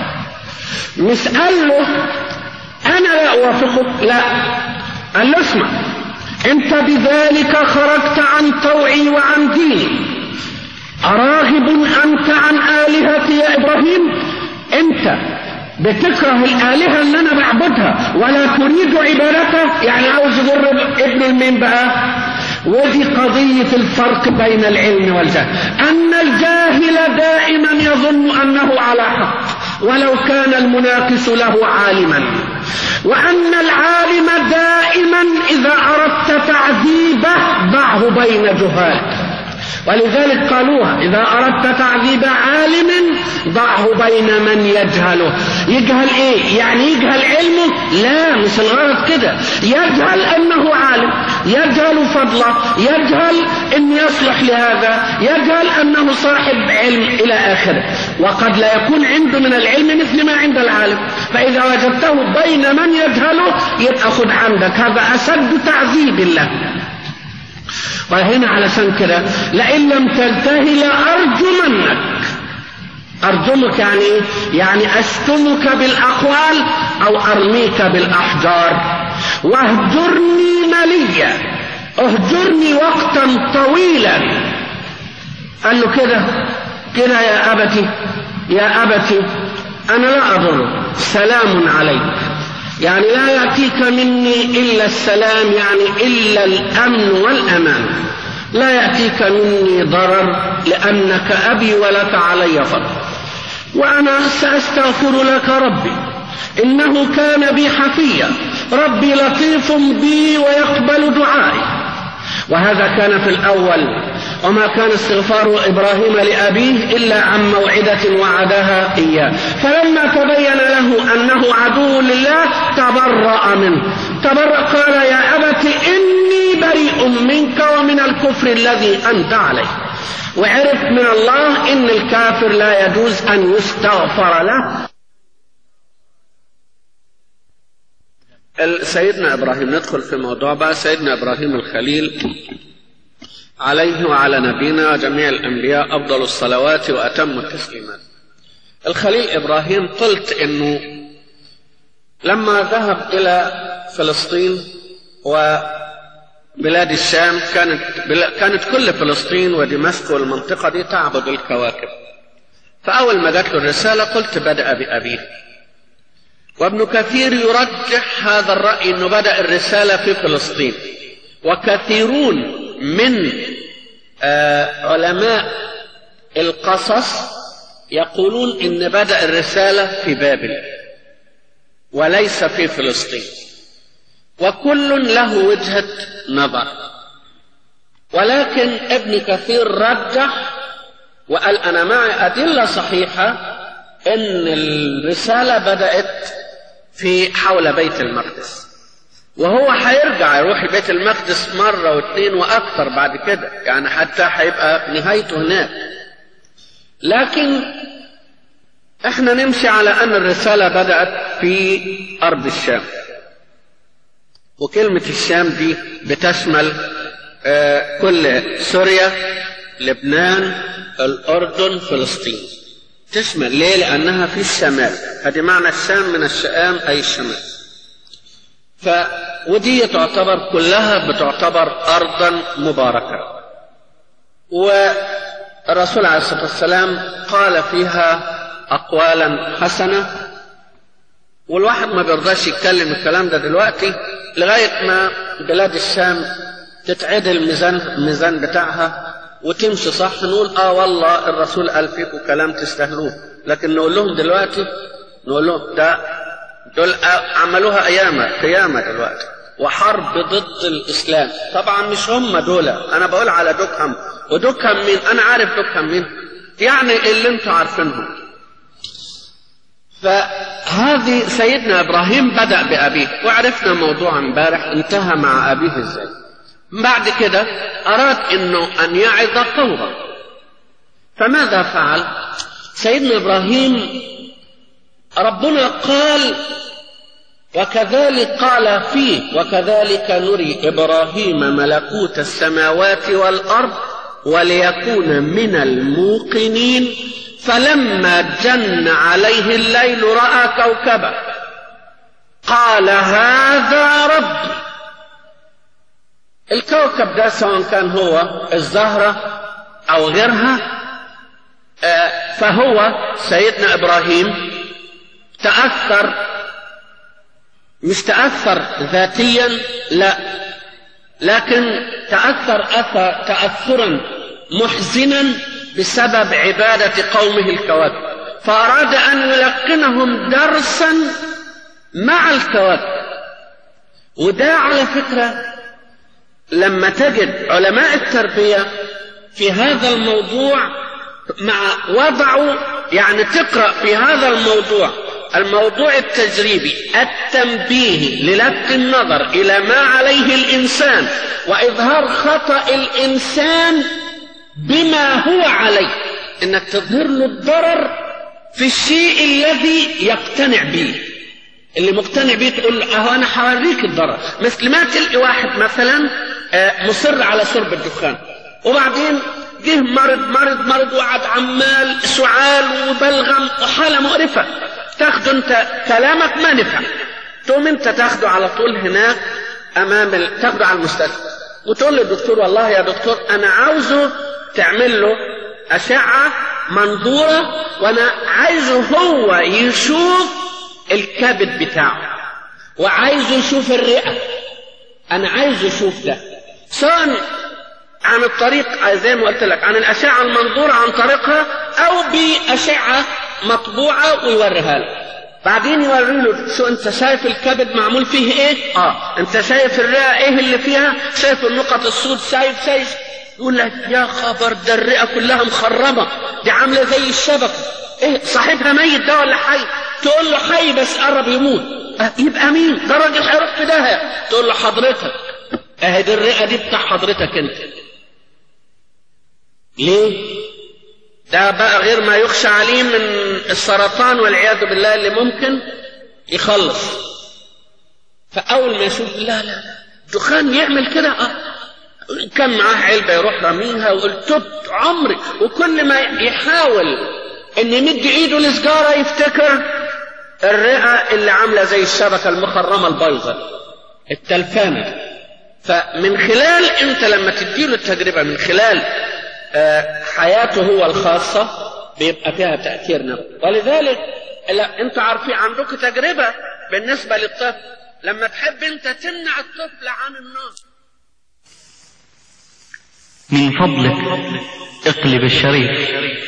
مش قال له أنا لا أوافقك لا قال له اسمع أنت بذلك خرجت عن طوعي وعن ديني أراغب أنت عن آلهتي يا إبراهيم أنت بتكره الآلهة اللي أنا بعبدها ولا تريد عبادتها يعني عاوز يضر ابن المين بقى ودي قضية الفرق بين العلم والجهل أن الجاهل دائما يظن أنه على حق ولو كان المناقش له عالما وأن العالم دائما إذا أردت تعذيبه ضعه بين جهال ولذلك قالوها إذا أردت تعذيب عالم ضعه بين من يجهله يجهل إيه يعني يجهل علمه لا مش الغرض كده يجهل أنه عالم يجهل فضله يجهل أن يصلح لهذا يجهل أنه صاحب علم إلى آخره وقد لا يكون عنده من العلم مثل ما عند العالم فإذا وجدته بين من يجهله يبقى خذ عندك هذا أشد تعذيب الله وهنا علشان كده لئن لم تنتهي لأرجمنك أرجمك يعني يعني أشتمك بالأقوال أو أرميك بالأحجار واهجرني مليا اهجرني وقتا طويلا قال له كده كده يا أبتي يا أبتي أنا لا أضر سلام عليك يعني لا يأتيك مني إلا السلام يعني إلا الأمن والأمان لا يأتيك مني ضرر لأنك أبي ولك علي فضل وأنا سأستغفر لك ربي إنه كان بي حفيا ربي لطيف بي ويقبل دعائي وهذا كان في الأول وما كان استغفار إبراهيم لأبيه إلا عن موعدة وعدها إياه فلما تبين له أنه عدو لله تبرأ منه تبرأ قال يا أبت إني بريء منك ومن الكفر الذي أنت عليه وعرف من الله إن الكافر لا يجوز أن يستغفر له سيدنا إبراهيم ندخل في موضوع بقى سيدنا إبراهيم الخليل عليه وعلى نبينا وجميع الأنبياء أفضل الصلوات وأتم التسليمات الخليل إبراهيم قلت إنه لما ذهب إلى فلسطين وبلاد الشام كانت كانت كل فلسطين ودمشق والمنطقة دي تعبد الكواكب فأول ما جات له الرسالة قلت بدأ بأبيه وابن كثير يرجح هذا الرأي أنه بدأ الرسالة في فلسطين وكثيرون من آه علماء القصص يقولون ان بدأ الرسالة في بابل وليس في فلسطين وكل له وجهة نظر ولكن ابن كثير رجح وقال انا معي ادلة صحيحة ان الرسالة بدأت في حول بيت المقدس وهو هيرجع يروح بيت المقدس مرة واثنين وأكثر بعد كده يعني حتى هيبقى نهايته هناك لكن احنا نمشي على أن الرسالة بدأت في أرض الشام وكلمة الشام دي بتشمل آه كل سوريا لبنان الأردن فلسطين تشمل ليه لأنها في الشمال هذه معنى الشام من الشام أي الشمال ف ودي تعتبر كلها بتعتبر أرضا مباركة والرسول عليه الصلاة والسلام قال فيها أقوالا حسنة والواحد ما بيرضاش يتكلم الكلام ده دلوقتي لغاية ما بلاد الشام تتعدل الميزان الميزان بتاعها وتمشي صح نقول اه والله الرسول قال فيكم كلام تستاهلوه لكن نقول لهم دلوقتي نقول لهم ده دول عملوها ايام قيامه دلوقتي وحرب ضد الاسلام طبعا مش هم دول انا بقول على دكهم ودكهم مين انا عارف دكهم مين يعني اللي انتوا عارفينهم فهذه سيدنا ابراهيم بدا بابيه وعرفنا موضوع امبارح انتهى مع ابيه ازاي بعد كده اراد انه ان يعظ قومه فماذا فعل سيدنا ابراهيم ربنا قال وكذلك قال فيه وكذلك نري ابراهيم ملكوت السماوات والارض وليكون من الموقنين فلما جن عليه الليل راى كوكبا قال هذا ربي الكوكب ده سواء كان هو الزهره او غيرها فهو سيدنا ابراهيم تاثر مش تاثر ذاتيا لا لكن تاثر اثر تاثرا محزنا بسبب عباده قومه الكواكب فاراد ان يلقنهم درسا مع الكواكب وده على فكره لما تجد علماء التربيه في هذا الموضوع مع وضعوا يعني تقرا في هذا الموضوع الموضوع التجريبي التنبيه للفت النظر الى ما عليه الانسان واظهار خطا الانسان بما هو عليه انك تظهر له الضرر في الشيء الذي يقتنع به اللي مقتنع بيه تقول له اهو انا هوريك الضرر مثل ما تلقي واحد مثلا مصر على شرب الدخان وبعدين جه مرض مرض مرض وقعد عمال سعال وبلغم وحاله مقرفه تاخده انت كلامك ما نفع تقوم انت تاخده على طول هناك امام ال... تاخده على المستشفى وتقول للدكتور والله يا دكتور انا عاوزه تعمل له اشعه منظوره وانا عايزه هو يشوف الكبد بتاعه وعايزه يشوف الرئه انا عايزه يشوف ده سواء عن الطريق زي ما قلت لك عن الأشعة المنظورة عن طريقها أو بأشعة مطبوعة ويوريها له بعدين يوري له شو انت شايف الكبد معمول فيه ايه؟ اه انت شايف الرئه ايه اللي فيها؟ شايف النقط السود شايف شايف يقول لك يا خبر ده الرئه كلها مخربه دي عامله زي الشبكه ايه صاحبها ميت ده ولا حي؟ تقول له حي بس قرب يموت اه يبقى مين؟ ده راجل هيروح في داهيه تقول له حضرتك اهي دي الرئه دي بتاع حضرتك انت ليه؟ ده بقى غير ما يخشى عليه من السرطان والعياذ بالله اللي ممكن يخلص فأول ما يشوف لا لا لا دخان يعمل كده اه كان معاه علبة يروح رميها ويقول تبت عمري وكل ما يحاول ان يمد ايده لسجارة يفتكر الرئة اللي عاملة زي الشبكة المخرمة البيضة التلفانة فمن خلال انت لما تديله التجربة من خلال حياته هو الخاصة بيبقى فيها تأثير نفسي ولذلك لا انتوا عارفين عندكم تجربة بالنسبة للطفل لما تحب انت تمنع الطفل عن النار من فضلك اقلب الشريف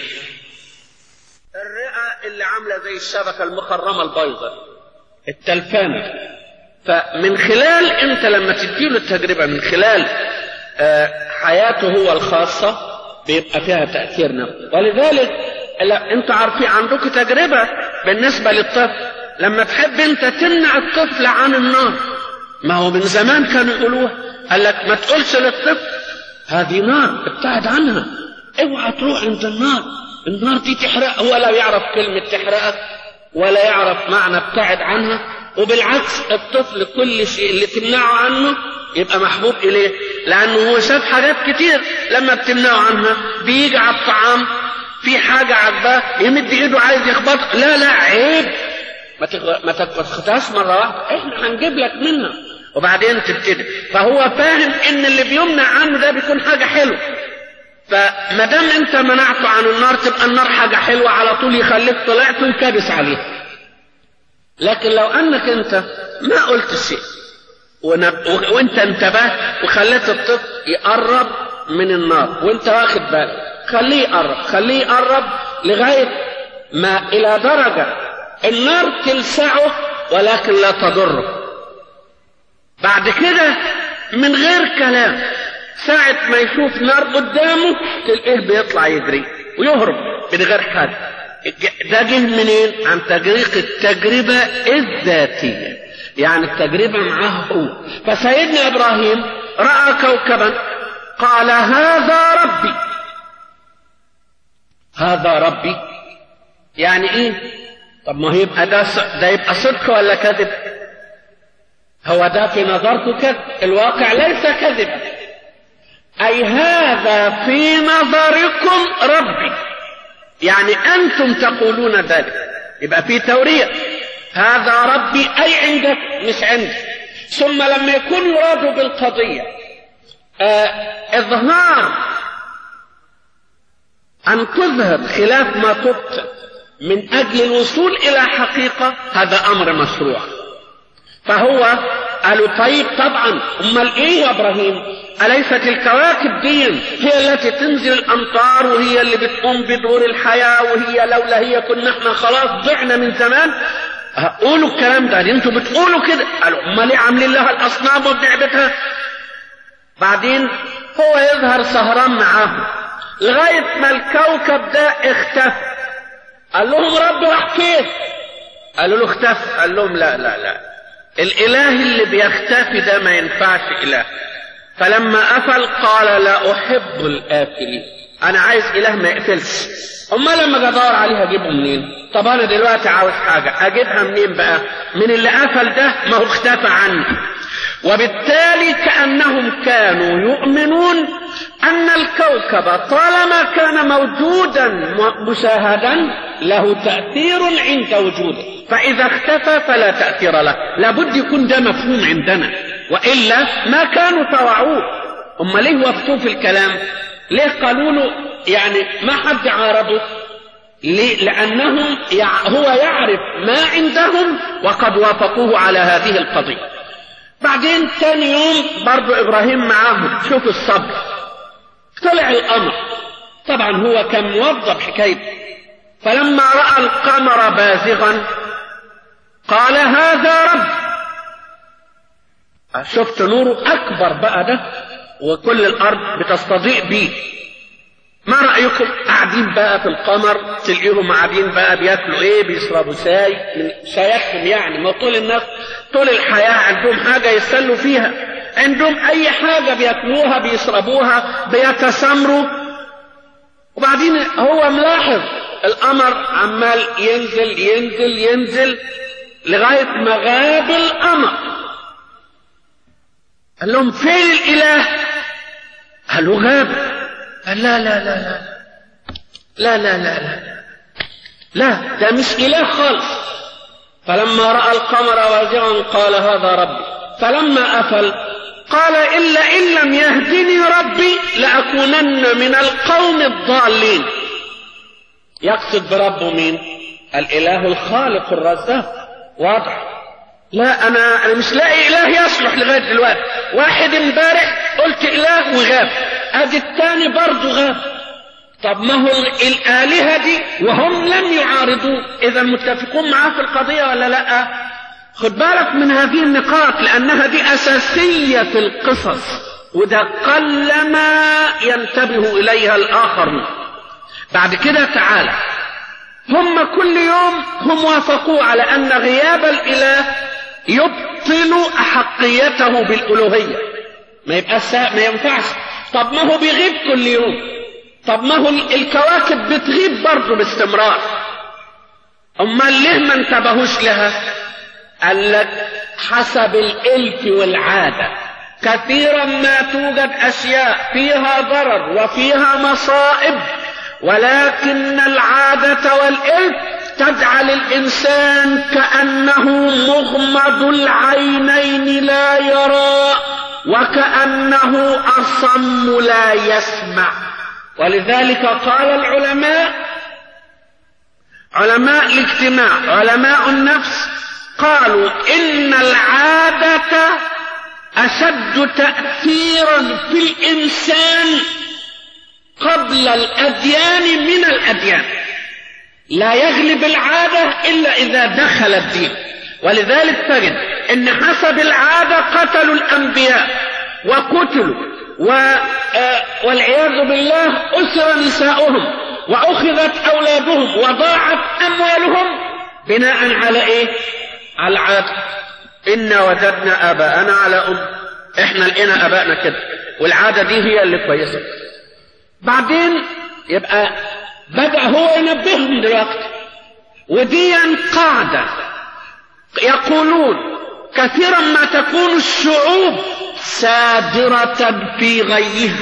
الرئة اللي عاملة زي الشبكة المخرمة البيضة التلفانة فمن خلال انت لما تديله التجربة من خلال حياته هو الخاصة بيبقى فيها تأثير نفسي ولذلك لا انتوا عارفين عندكم تجربة بالنسبة للطفل لما تحب انت تمنع الطفل عن النار ما هو من زمان كانوا يقولوها قال لك ما تقولش للطفل هذه نار ابتعد عنها اوعى تروح عند النار النار دي تحرق هو لا يعرف كلمة تحرقك ولا يعرف معنى ابتعد عنها وبالعكس الطفل كل شيء اللي تمنعه عنه يبقى محبوب إليه لأنه هو شاف حاجات كتير لما بتمنعه عنها بيجي على الطعام في حاجة عجباه يمد إيده عايز يخبط لا لا عيب ما ما تاخدهاش مرة واحدة احنا هنجيب لك منها وبعدين تبتدي فهو فاهم ان اللي بيمنع عنه ده بيكون حاجة حلوة فما دام انت منعته عن النار تبقى النار حاجة حلوة على طول يخليك طلعت وكابس عليه لكن لو انك انت ما قلت شيء وانت انتبهت وخليت الطفل يقرب من النار وانت واخد بالك خليه يقرب خليه يقرب لغاية ما الى درجة النار تلسعه ولكن لا تضره بعد كده من غير كلام ساعة ما يشوف نار قدامه تلاقيه بيطلع يجري ويهرب من غير حاجة ده جه منين؟ عن تجريق التجربة الذاتية يعني التجربة معاه هو فسيدنا إبراهيم رأى كوكبا قال هذا ربي هذا ربي يعني ايه طب ما يبقى ده ده يبقى صدق ولا كذب هو ده في نظرته كذب الواقع ليس كذبا أي هذا في نظركم ربي يعني أنتم تقولون ذلك يبقى في تورية هذا ربي أي عندك مش عندي ثم لما يكون يراد بالقضية آه إظهار أن تظهر خلاف ما تبطن من أجل الوصول إلى حقيقة هذا أمر مشروع فهو قالوا طيب طبعا امال ايه يا ابراهيم اليست الكواكب دي هي التي تنزل الامطار وهي اللي بتقوم بدور الحياه وهي لولا هي كنا احنا خلاص ضعنا من زمان قولوا الكلام ده انتوا بتقولوا كده قالوا امال ليه عاملين لها الاصنام وبنعبتها بعدين هو يظهر سهران معاهم لغايه ما الكوكب ده اختفى قال لهم رب راح كيف قالوا له اختفى قال لهم لا لا لا الاله اللي بيختفي ده ما ينفعش اله فلما قفل قال لا احب الافلين انا عايز اله ما يقفلش امال لما اجي ادور عليها اجيبه منين طب انا دلوقتي عاوز حاجه اجيبها منين بقى من اللي قفل ده ما هو اختفى عني وبالتالي كانهم كانوا يؤمنون ان الكوكب طالما كان موجودا مشاهدا له تاثير عند وجوده فإذا اختفى فلا تأثير له لابد يكون ده مفهوم عندنا وإلا ما كانوا طوعوه هم ليه وقفوا في الكلام ليه قالوا له يعني ما حد عارضه ليه؟ لأنهم يع... هو يعرف ما عندهم وقد وافقوه على هذه القضية بعدين ثاني يوم برضو إبراهيم معاهم شوف الصبر طلع القمر طبعا هو كان موظف حكايته فلما رأى القمر بازغا قال هذا رب شفت نوره أكبر بقى ده وكل الأرض بتستضيء بيه ما رأيكم قاعدين بقى في القمر تلاقيهم قاعدين بقى بياكلوا ايه بيشربوا شاي من شايكهم يعني ما طول الناس طول الحياة عندهم حاجة يتسلوا فيها عندهم أي حاجة بياكلوها بيشربوها بيتسامروا وبعدين هو ملاحظ القمر عمال ينزل ينزل ينزل لغاية ما غاب القمر قال لهم فين الإله قالوا غاب قال لا لا لا لا لا لا لا لا لا ده مش إله خالص فلما رأى القمر واجعا قال هذا ربي فلما أفل قال إلا إن لم يهدني ربي لأكونن من القوم الضالين يقصد بربه مين الإله الخالق الرزاق واضح لا أنا أنا مش لاقي إله يصلح لغاية دلوقتي واحد امبارح قلت إله وغاب أدي الثاني برضه غاب طب ما هو الآلهة دي وهم لم يعارضوه إذا متفقون معاه في القضية ولا لا خد بالك من هذه النقاط لأنها دي أساسية في القصص وده قلما ينتبه إليها الآخرون بعد كده تعالى هم كل يوم هم وافقوا على أن غياب الإله يبطل أحقيته بالألوهية ما يبقى ما ينفعش طب ما هو بيغيب كل يوم طب ما هو الكواكب بتغيب برضه باستمرار امال ليه ما انتبهوش لها قال لك حسب الالف والعاده كثيرا ما توجد اشياء فيها ضرر وفيها مصائب ولكن العاده والالف تجعل الانسان كانه مغمض العينين لا يرى وكانه اصم لا يسمع ولذلك قال العلماء علماء الاجتماع علماء النفس قالوا ان العاده اشد تاثيرا في الانسان قبل الاديان من الاديان لا يغلب العاده الا اذا دخل الدين ولذلك تجد ان حسب العاده قتلوا الانبياء وقتلوا و... والعياذ بالله أسر نساؤهم وأخذت أولادهم وضاعت أموالهم بناء على إيه؟ على العادة إنا وجدنا آباءنا على أم إحنا لقينا آبائنا كده والعادة دي هي اللي كويسة بعدين يبقى بدأ هو ينبههم دلوقتي ودي قاعدة يقولون كثيرا ما تكون الشعوب سادرة في غيها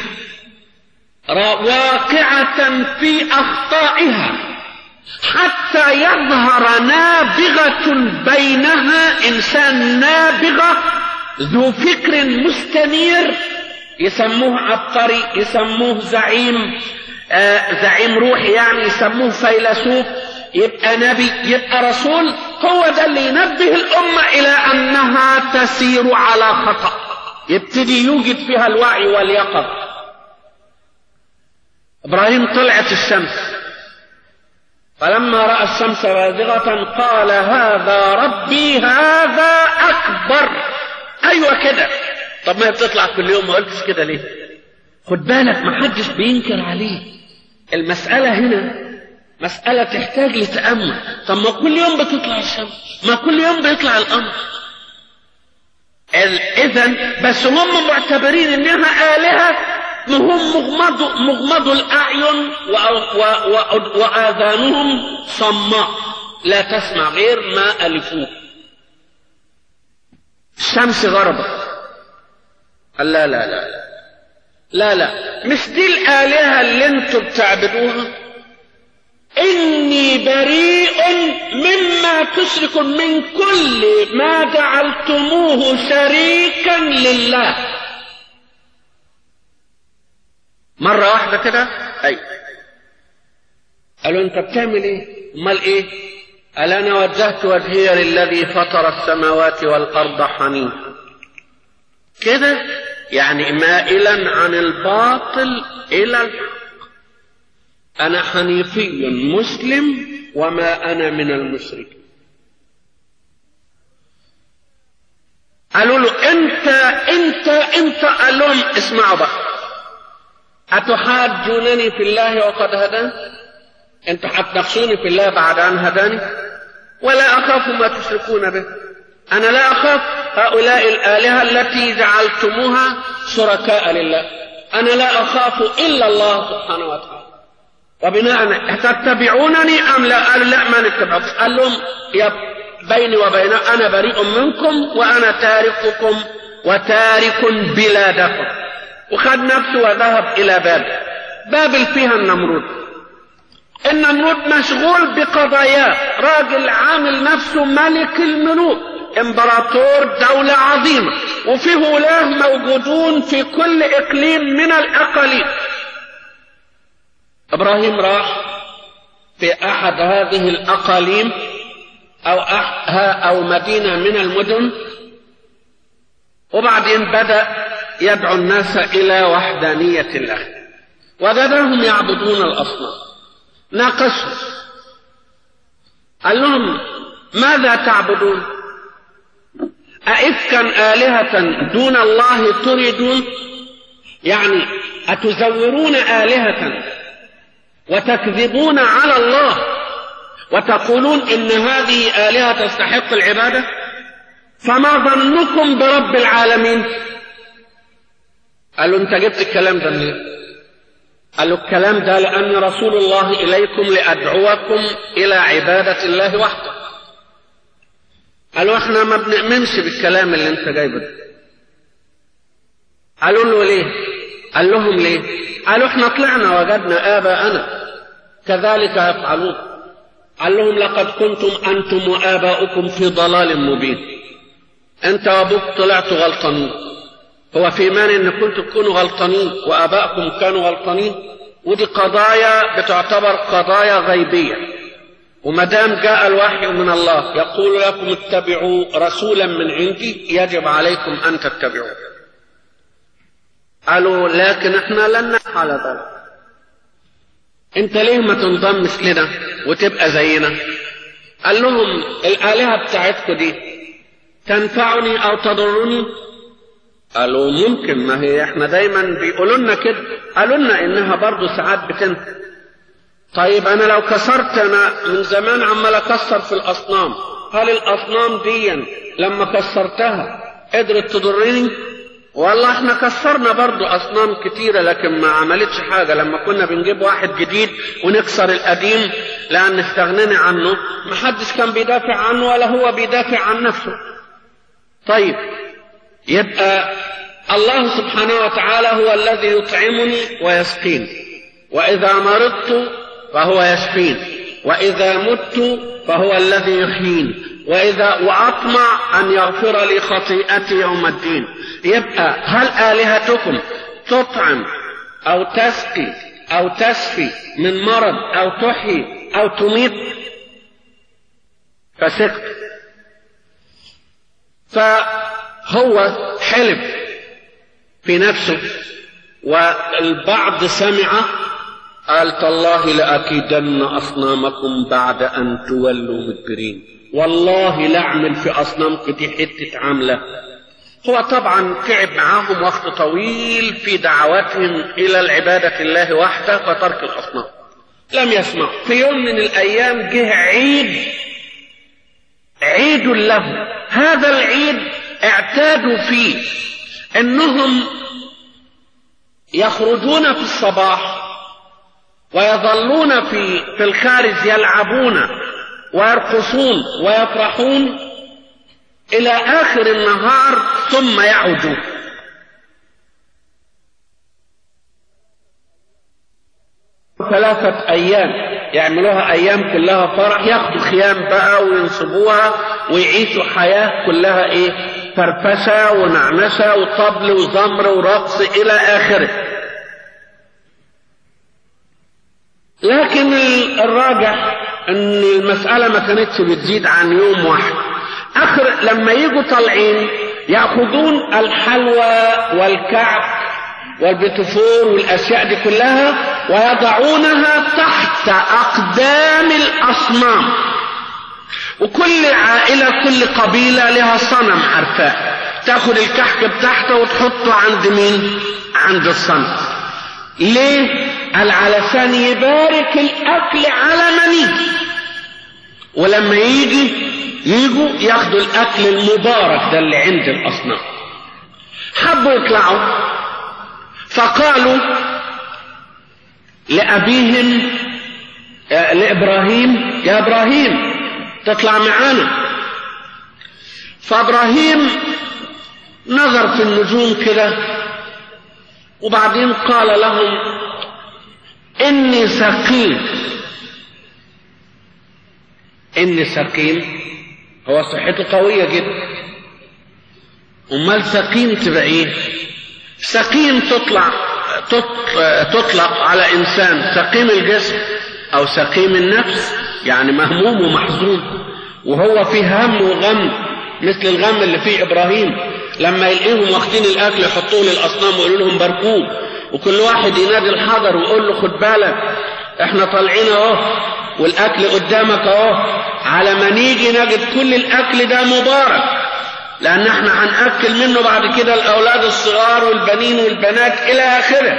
واقعة في أخطائها حتى يظهر نابغة بينها إنسان نابغة ذو فكر مستنير يسموه عبقري يسموه زعيم آه زعيم روحي يعني يسموه فيلسوف يبقى نبي يبقى رسول هو ده اللي ينبه الأمة إلى أنها تسير على خطأ يبتدي يوجد فيها الوعي واليقظ إبراهيم طلعت الشمس فلما رأى الشمس بازغة قال هذا ربي هذا أكبر أيوة كده طب ما هي بتطلع كل يوم ما قلتش كده ليه خد بالك ما حدش بينكر عليه المسألة هنا مسألة تحتاج لتأمل طب ما كل يوم بتطلع الشمس ما كل يوم بيطلع القمر إذا بس هم معتبرين إنها آلهة هم مغمض مغمض الأعين وآذانهم صماء لا تسمع غير ما ألفوه الشمس غربت قال لا لا لا لا لا مش دي الآلهة اللي انتوا بتعبدوها إني بريء مما تشرك من كل ما جعلتموه شريكا لله مرة واحدة كده أي قالوا أنت بتعمل إيه؟ أمال إيه؟ قال أنا وجهت وجهي للذي فطر السماوات والأرض حنيفا كده يعني مائلا عن الباطل إلى الحق أنا حنيفي مسلم وما أنا من المشركين قالوا له أنت أنت أنت قال لهم اسمعوا بقى أتحاجونني في الله وقد هداني أنتوا هتناقشوني في الله بعد أن هداني ولا أخاف ما تشركون به أنا لا أخاف هؤلاء الآلهة التي جعلتموها شركاء لله أنا لا أخاف إلا الله سبحانه وتعالى وبناء تتبعونني أم لا قالوا لا ما نتبعك قال لهم يا بيني وبين أنا بريء منكم وأنا تارككم وتارك بلادكم وخد نفسه وذهب إلى بابل بابل فيها النمرود النمرود مشغول بقضاياه راجل عامل نفسه ملك الملوك امبراطور دولة عظيمة وفيه ولاة موجودون في كل اقليم من الاقاليم ابراهيم راح في احد هذه الاقاليم او او مدينة من المدن وبعدين بدأ يدعو الناس الى وحدانية الله وجدهم يعبدون الاصنام ناقشهم قال لهم ماذا تعبدون أئفكا آلهة دون الله تريدون يعني أتزورون آلهة وتكذبون على الله وتقولون إن هذه آلهة تستحق العبادة فما ظنكم برب العالمين قالوا انت جبت الكلام ده منين قالوا الكلام ده لأن رسول الله إليكم لأدعوكم إلى عبادة الله وحده قالوا احنا ما بنؤمنش بالكلام اللي انت جايبه ده قالوا له ليه قال لهم ليه قالوا احنا طلعنا وجدنا آباءنا كذلك يفعلون قال لهم لقد كنتم أنتم وآباؤكم في ضلال مبين أنت وأبوك طلعتوا غلطانين هو في إيمان إن كنتم تكونوا غلطانين وآباءكم كانوا غلطانين ودي قضايا بتعتبر قضايا غيبية وما دام جاء الوحي من الله يقول لكم اتبعوا رسولا من عندي يجب عليكم أن تتبعوه قالوا لكن احنا لن نفعل ذلك انت ليه ما تنضمش لنا وتبقى زينا قال لهم الآلهة بتاعتكم دي تنفعني أو تضرني قالوا ممكن ما هي احنا دايما بيقولوا لنا كده قالوا لنا انها برضه ساعات بتنفع طيب انا لو كسرت انا من زمان عمال اكسر في الاصنام هل الاصنام دي لما كسرتها قدرت تضرني والله احنا كسرنا برضو اصنام كتيره لكن ما عملتش حاجه لما كنا بنجيب واحد جديد ونكسر القديم لان استغنينا عنه محدش كان بيدافع عنه ولا هو بيدافع عن نفسه طيب يبقى الله سبحانه وتعالى هو الذي يطعمني ويسقيني واذا مرضت فهو يشفيني واذا مت فهو الذي يحييني وإذا وأطمع أن يغفر لي خطيئتي يوم الدين يبقى هل آلهتكم تطعم أو تسقي أو تشفي من مرض أو تحيي أو تميت فسقت فهو حلف في نفسه والبعض سمع قال تالله لأكيدن أصنامكم بعد أن تولوا مدبرين والله لا اعمل في اصنامكم دي حته عامله هو طبعا تعب معاهم وقت طويل في دعوتهم الى العباده الله وحده وترك الاصنام لم يسمع في يوم من الايام جه عيد عيد له هذا العيد اعتادوا فيه انهم يخرجون في الصباح ويظلون في في الخارج يلعبون ويرقصون ويفرحون إلى آخر النهار ثم يعودون ثلاثة أيام يعملوها أيام كلها فرح ياخدوا خيام بقى وينصبوها ويعيشوا حياة كلها إيه فرفشة ونعنشة وطبل وزمر ورقص إلى آخره لكن الراجح ان المسألة ما كانتش بتزيد عن يوم واحد اخر لما يجوا طالعين ياخذون الحلوى والكعك والبتفور والاشياء دي كلها ويضعونها تحت اقدام الاصنام وكل عائلة كل قبيلة لها صنم عارفاه تاخد الكحك بتاعته وتحطه عند مين عند الصنم ليه قال علشان يبارك الاكل على من يجي ولما يجي يجوا ياخدوا الاكل المبارك ده اللي عند الاصنام حبوا يطلعوا فقالوا لابيهم لابراهيم يا ابراهيم تطلع معانا فابراهيم نظر في النجوم كده وبعدين قال لهم إني سقيم إني سقيم هو صحته قوية جدا أمال سقيم تبقى إيه؟ سقيم تطلع تطلق على إنسان سقيم الجسم أو سقيم النفس يعني مهموم ومحزون وهو فيه هم وغم مثل الغم اللي فيه إبراهيم لما يلاقيهم واخدين الأكل يحطوه للأصنام ويقولوا لهم باركوه وكل واحد ينادي الحجر ويقول له خد بالك احنا طالعين اهو والاكل قدامك اهو على ما نيجي نجد كل الاكل ده مبارك لان احنا هناكل منه بعد كده الاولاد الصغار والبنين والبنات الى اخره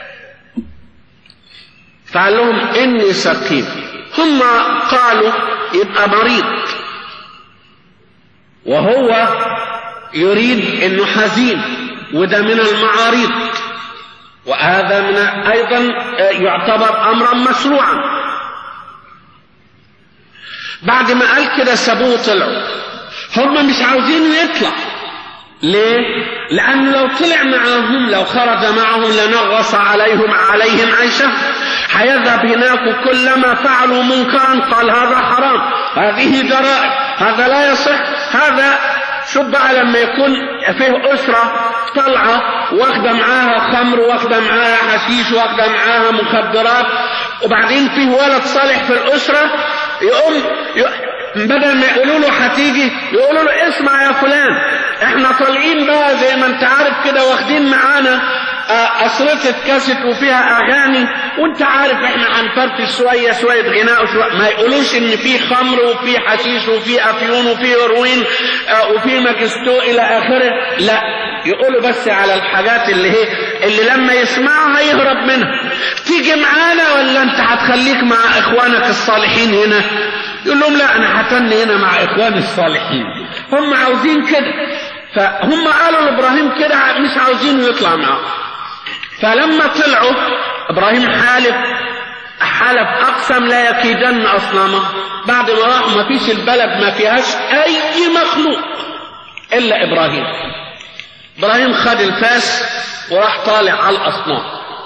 فقال لهم اني سقيم هم قالوا يبقى مريض وهو يريد انه حزين وده من المعاريض وهذا من ايضا يعتبر امرا مشروعا بعد ما قال كده سابوه طلعوا هم مش عاوزينه يطلع ليه لان لو طلع معهم لو خرج معهم لنغص عليهم عليهم عيشه هيذهب هناك كلما فعلوا منكرا قال هذا حرام هذه جرائم هذا لا يصح هذا شوف بقى لما يكون فيه أسرة طالعة واخدة معاها خمر واخدة معاها حشيش واخدة معاها مخدرات وبعدين فيه ولد صالح في الأسرة يقوم, يقوم بدل ما يقولوا له هتيجي يقولوا له اسمع يا فلان احنا طالعين بقى زي ما انت عارف كده واخدين معانا أسرة كاسيت وفيها أغاني وأنت عارف إحنا هنفرفش شوية شوية غناء وشوية ما يقولوش إن في خمر وفي حشيش وفي أفيون وفي هيروين وفي ماجستو إلى آخره لا يقولوا بس على الحاجات اللي هي اللي لما يسمعها يهرب منها تيجي معانا ولا أنت هتخليك مع إخوانك الصالحين هنا يقول لهم لا أنا هتني هنا مع إخواني الصالحين هم عاوزين كده فهم قالوا لإبراهيم كده مش عاوزينه يطلع معاهم فلما طلعوا ابراهيم حالف حلف اقسم لا يكيدن اصنامه بعد ما راحوا ما فيش البلد ما فيهاش اي مخلوق الا ابراهيم ابراهيم خد الفاس وراح طالع على الاصنام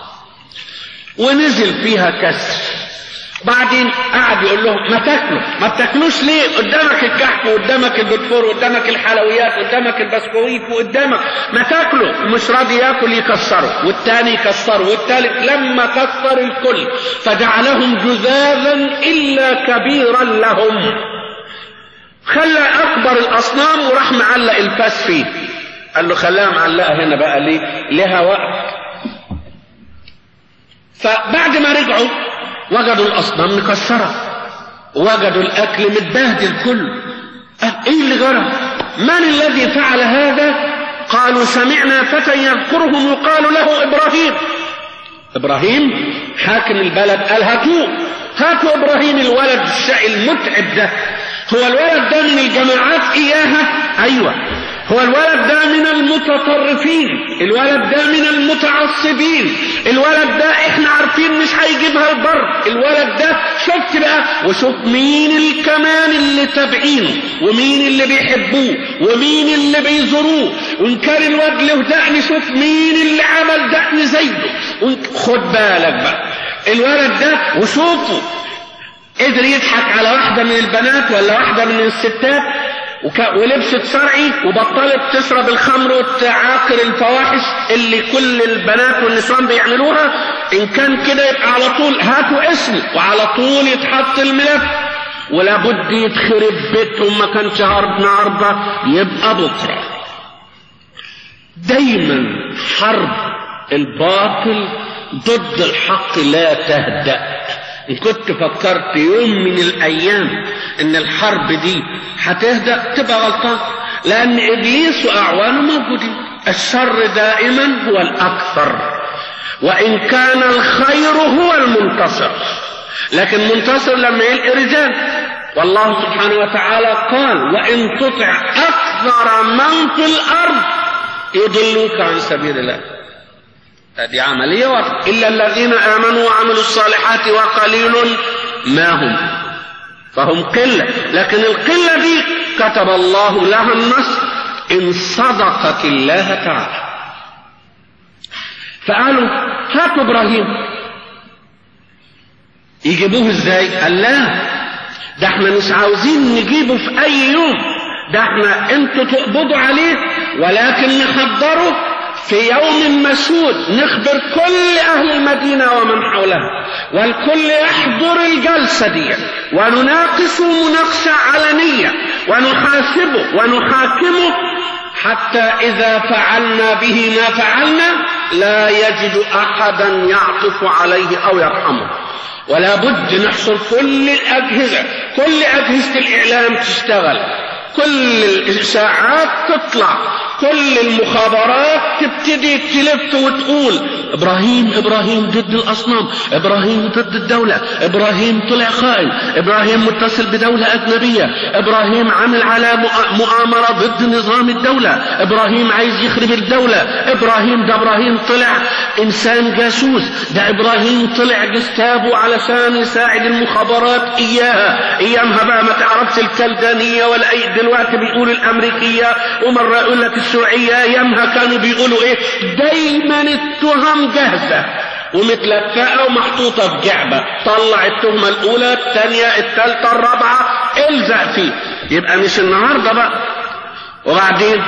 ونزل فيها كسر بعدين قعد يقول لهم ما تاكلوا ما بتاكلوش ليه قدامك الكحك وقدامك البتفور وقدامك الحلويات وقدامك البسكويت وقدامك ما تاكلوا مش راضي ياكل يكسره والتاني يكسره والتالت لما كسر الكل فجعلهم جذاذا الا كبيرا لهم خلى اكبر الاصنام وراح معلق الفاس فيه قال له خلاها معلقه هنا بقى ليه لها وقت فبعد ما رجعوا وجدوا الأصنام مكسرة وجدوا الأكل متبهدل كله إيه اللي جرى من الذي فعل هذا قالوا سمعنا فتى يذكرهم يقال له إبراهيم إبراهيم حاكم البلد قال هاتوه هاتوا إبراهيم الولد الشقي المتعب ده هو الولد ده من الجماعات إياها أيوة هو الولد ده من المتطرفين الولد ده من المتعصبين الولد ده احنا عارفين مش هيجيبها البر الولد ده شفت بقى وشوف مين الكمان اللي تابعينه ومين اللي بيحبوه ومين اللي بيزوروه وان كان الواد له دقن شوف مين اللي عمل دقن زيه خد بالك بقى الولد ده وشوفه قدر يضحك على واحدة من البنات ولا واحدة من الستات ولبست شرعي وبطلت تشرب الخمر وتعاقر الفواحش اللي كل البنات والنسوان بيعملوها ان كان كده يبقى على طول هاتوا اسمه وعلى طول يتحط الملف ولابد يتخرب بيتهم ما كانش النهارده يبقى بكره دايما حرب الباطل ضد الحق لا تهدأ إن كنت فكرت يوم من الأيام إن الحرب دي هتهدأ تبقى غلطان لأن إبليس وأعوانه موجودين الشر دائما هو الأكثر وإن كان الخير هو المنتصر لكن منتصر لما يلقي رجال والله سبحانه وتعالى قال وإن تطع أكثر من في الأرض يضلوك عن سبيل الله هذه عملية واضحة إلا الذين آمنوا وعملوا الصالحات وقليل ما هم فهم قلة لكن القلة دي كتب الله لها النصر إن صدقت الله تعالى فقالوا هاتوا إبراهيم يجيبوه ازاي قال لا ده احنا مش عاوزين نجيبه في اي يوم ده احنا انتوا تقبضوا عليه ولكن نحضره في يوم مسود نخبر كل اهل المدينة ومن حولها والكل يحضر الجلسة دي ونناقشه مناقشة علنية ونحاسبه ونحاكمه حتى إذا فعلنا به ما فعلنا لا يجد أحدا يعطف عليه أو يرحمه ولا بد نحصل كل الأجهزة كل أجهزة الإعلام تشتغل كل الإشاعات تطلع كل المخابرات تبتدي تلف وتقول إبراهيم إبراهيم ضد الأصنام إبراهيم ضد الدولة إبراهيم طلع خائن إبراهيم متصل بدولة أجنبية إبراهيم عمل على مؤامرة ضد نظام الدولة إبراهيم عايز يخرب الدولة إبراهيم ده إبراهيم طلع إنسان جاسوس ده إبراهيم طلع جستابه علشان يساعد المخابرات إياها أيامها بقى ما تعرفش الكلدانية ولا أي دلوقتي بيقول الأمريكية ومرة يقول لك الشيوعية أيامها كانوا بيقولوا إيه دايما التهم جاهزة ومتلفقة ومحطوطة في جعبة طلع التهمة الأولى الثانية الثالثة الرابعة الزق فيه يبقى مش النهاردة بقى وبعدين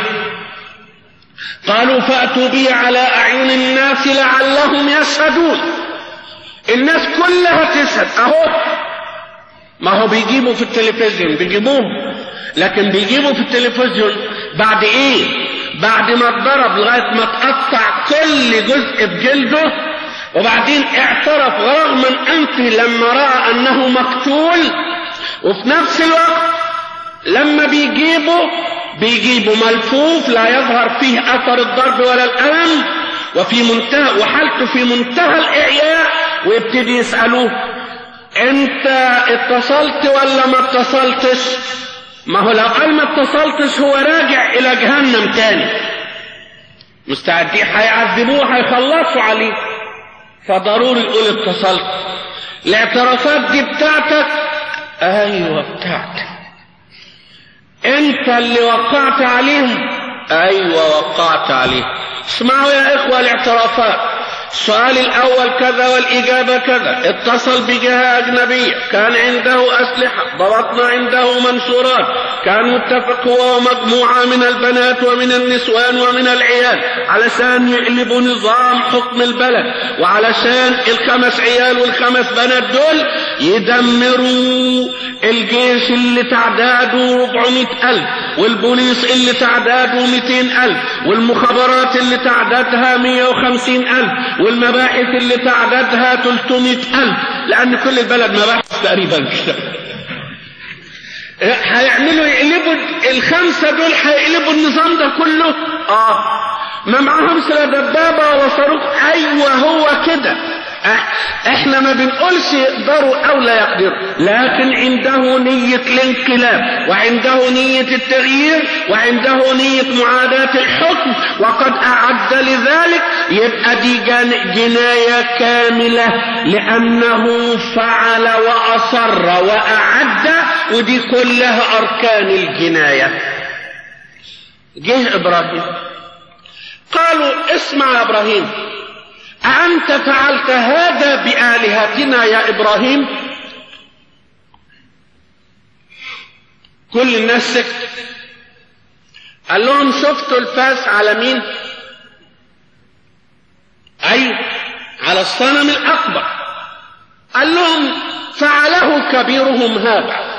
قالوا فأتوا به على أعين الناس لعلهم يشهدون الناس كلها تشهد أهو ما هو بيجيبوا في التلفزيون بيجيبوهم لكن بيجيبوا في التلفزيون بعد ايه بعد ما اتضرب لغاية ما تقطع كل جزء بجلده وبعدين اعترف رغم انفه لما رأى انه مقتول وفي نفس الوقت لما بيجيبوا بيجيبوا ملفوف لا يظهر فيه اثر الضرب ولا الالم وفي منتهى وحالته في منتهى الاعياء ويبتدي يسالوه انت اتصلت ولا ما اتصلتش ما هو لو قال ما اتصلتش هو راجع الى جهنم تاني مستعدين هيعذبوه هيخلصوا عليه فضروري يقول اتصلت الاعترافات دي بتاعتك ايوه بتاعتك انت اللي وقعت عليهم ايوه وقعت عليهم اسمعوا يا اخوه الاعترافات السؤال الأول كذا والإجابة كذا اتصل بجهة أجنبية كان عنده أسلحة ضبطنا عنده منشورات كان متفق هو ومجموعة من البنات ومن النسوان ومن العيال علشان يقلبوا نظام حكم البلد وعلشان الخمس عيال والخمس بنات دول يدمروا الجيش اللي تعداده 400 ألف والبوليس اللي تعداده 200 ألف والمخابرات اللي تعدادها 150 ألف والمباحث اللي تعدادها 300 ألف لأن كل البلد مباحث تقريبا كده هيعملوا يقلبوا الخمسة دول هيقلبوا النظام ده كله اه ما معهمش لا دبابة ولا صاروخ ايوه هو كده احنا ما بنقولش يقدروا او لا يقدروا لكن عنده نية الانقلاب وعنده نية التغيير وعنده نية معاداة الحكم وقد اعد لذلك يبقى دي جناية كاملة لانه فعل واصر واعد ودي كلها اركان الجناية جه ابراهيم قالوا اسمع يا ابراهيم أأنت فعلت هذا بآلهتنا يا إبراهيم كل الناس سكت قال لهم شفتوا الفاس على مين أي على الصنم الأكبر قال لهم فعله كبيرهم هذا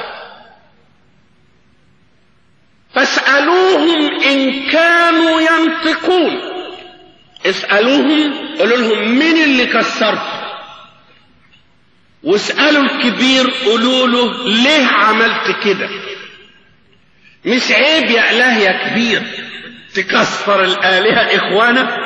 فاسألوهم إن كانوا ينطقون اسألوهم قولوا لهم مين اللي كسرته واسألوا الكبير قولوا له ليه عملت كده مش عيب يا إله يا كبير تكسر الآلهة إخوانك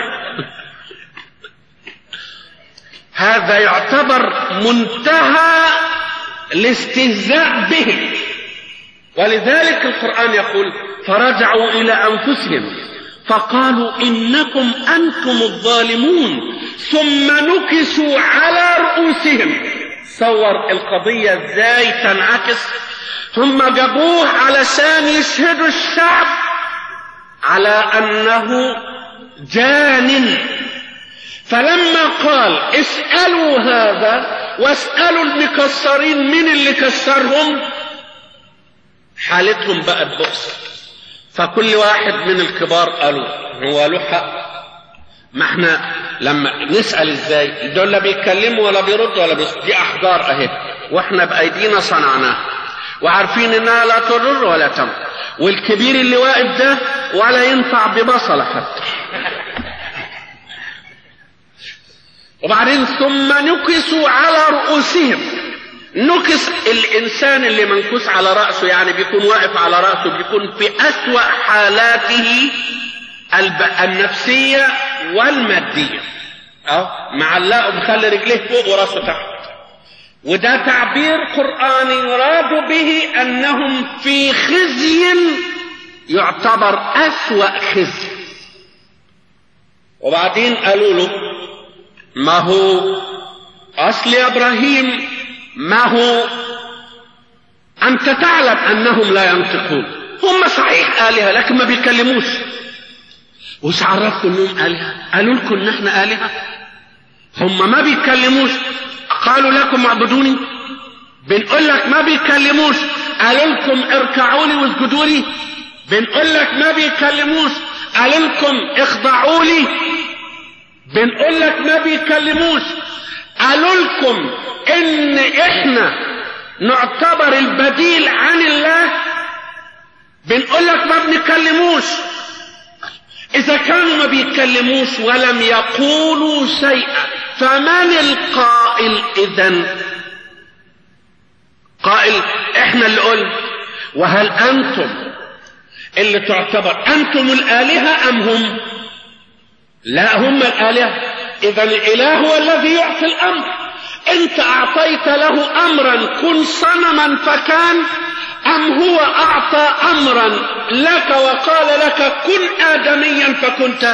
هذا يعتبر منتهى الاستهزاء به ولذلك القرآن يقول فرجعوا إلى أنفسهم فقالوا إنكم أنتم الظالمون ثم نكسوا على رؤوسهم صور القضية ازاي تنعكس ثم جابوه علشان يشهدوا الشعب على أنه جان فلما قال اسألوا هذا واسألوا المكسرين من اللي كسرهم حالتهم بقت بؤس فكل واحد من الكبار قالوا هو له حق ما احنا لما نسأل ازاي دول لا بيتكلموا ولا بيردوا ولا بيص... دي احجار اهي واحنا بايدينا صنعناها وعارفين انها لا تضر ولا تنفع والكبير اللي واقف ده ولا ينفع ببصله حتى وبعدين ثم نكسوا على رؤوسهم نكس الانسان اللي منكوس على راسه يعني بيكون واقف على راسه بيكون في اسوا حالاته النفسيه والماديه اه معلقه مخلي رجليه فوق وراسه تحت وده تعبير قراني يراد به انهم في خزي يعتبر اسوا خزي وبعدين قالوا له ما هو اصل يا ابراهيم ما هو انت تعلم انهم لا ينطقون هم صحيح الهه لكن ما بيكلموش وش عرفكم انهم الهه قالوا لكم ان احنا الهه هم ما بيتكلموش قالوا لكم اعبدوني بنقول لك ما بيتكلموش قالوا لكم اركعوا لي واسجدوا لي بنقول لك ما بيتكلموش قالوا لكم اخضعوا لي بنقول لك ما بيكلموش قالوا لكم ان احنا نعتبر البديل عن الله بنقول لك ما بنكلموش اذا كانوا ما بيتكلموش ولم يقولوا شيئا فمن القائل اذا قائل احنا اللي قلنا وهل انتم اللي تعتبر انتم الالهه ام هم لا هم الآلهة إذا الإله هو الذي يعطي الأمر أنت أعطيت له أمرا كن صنما فكان أم هو أعطى أمرا لك وقال لك كن آدميا فكنت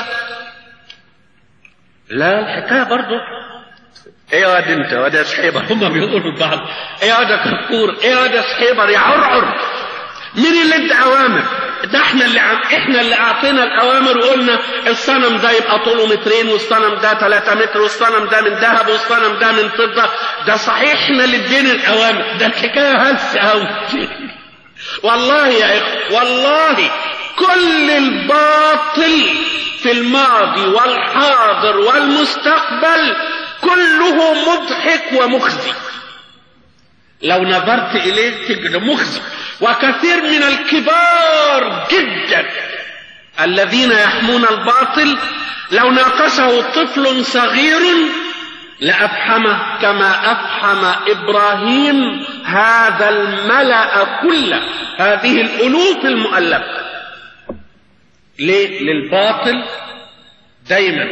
لا الحكاية برضه ايه يا واد انت واد يا سحيبر هم بيقولوا لبعض ايه يا واد يا كفور ايه يا واد يا سحيبر يا عرعر مين اللي ادى اوامر ده احنا اللي عم احنا اللي اعطينا الاوامر وقلنا الصنم ده يبقى طوله مترين والصنم ده 3 متر والصنم ده من ذهب والصنم ده من فضه ده صحيح احنا اللي ادينا الاوامر ده الحكايه هلس قوي والله يا اخوه والله كل الباطل في الماضي والحاضر والمستقبل كله مضحك ومخزي لو نظرت اليه تجد مخزي وكثير من الكبار جدا الذين يحمون الباطل لو ناقشه طفل صغير لافحمه كما افحم ابراهيم هذا الملا كله هذه الالوف المؤلفه ليه للباطل دايما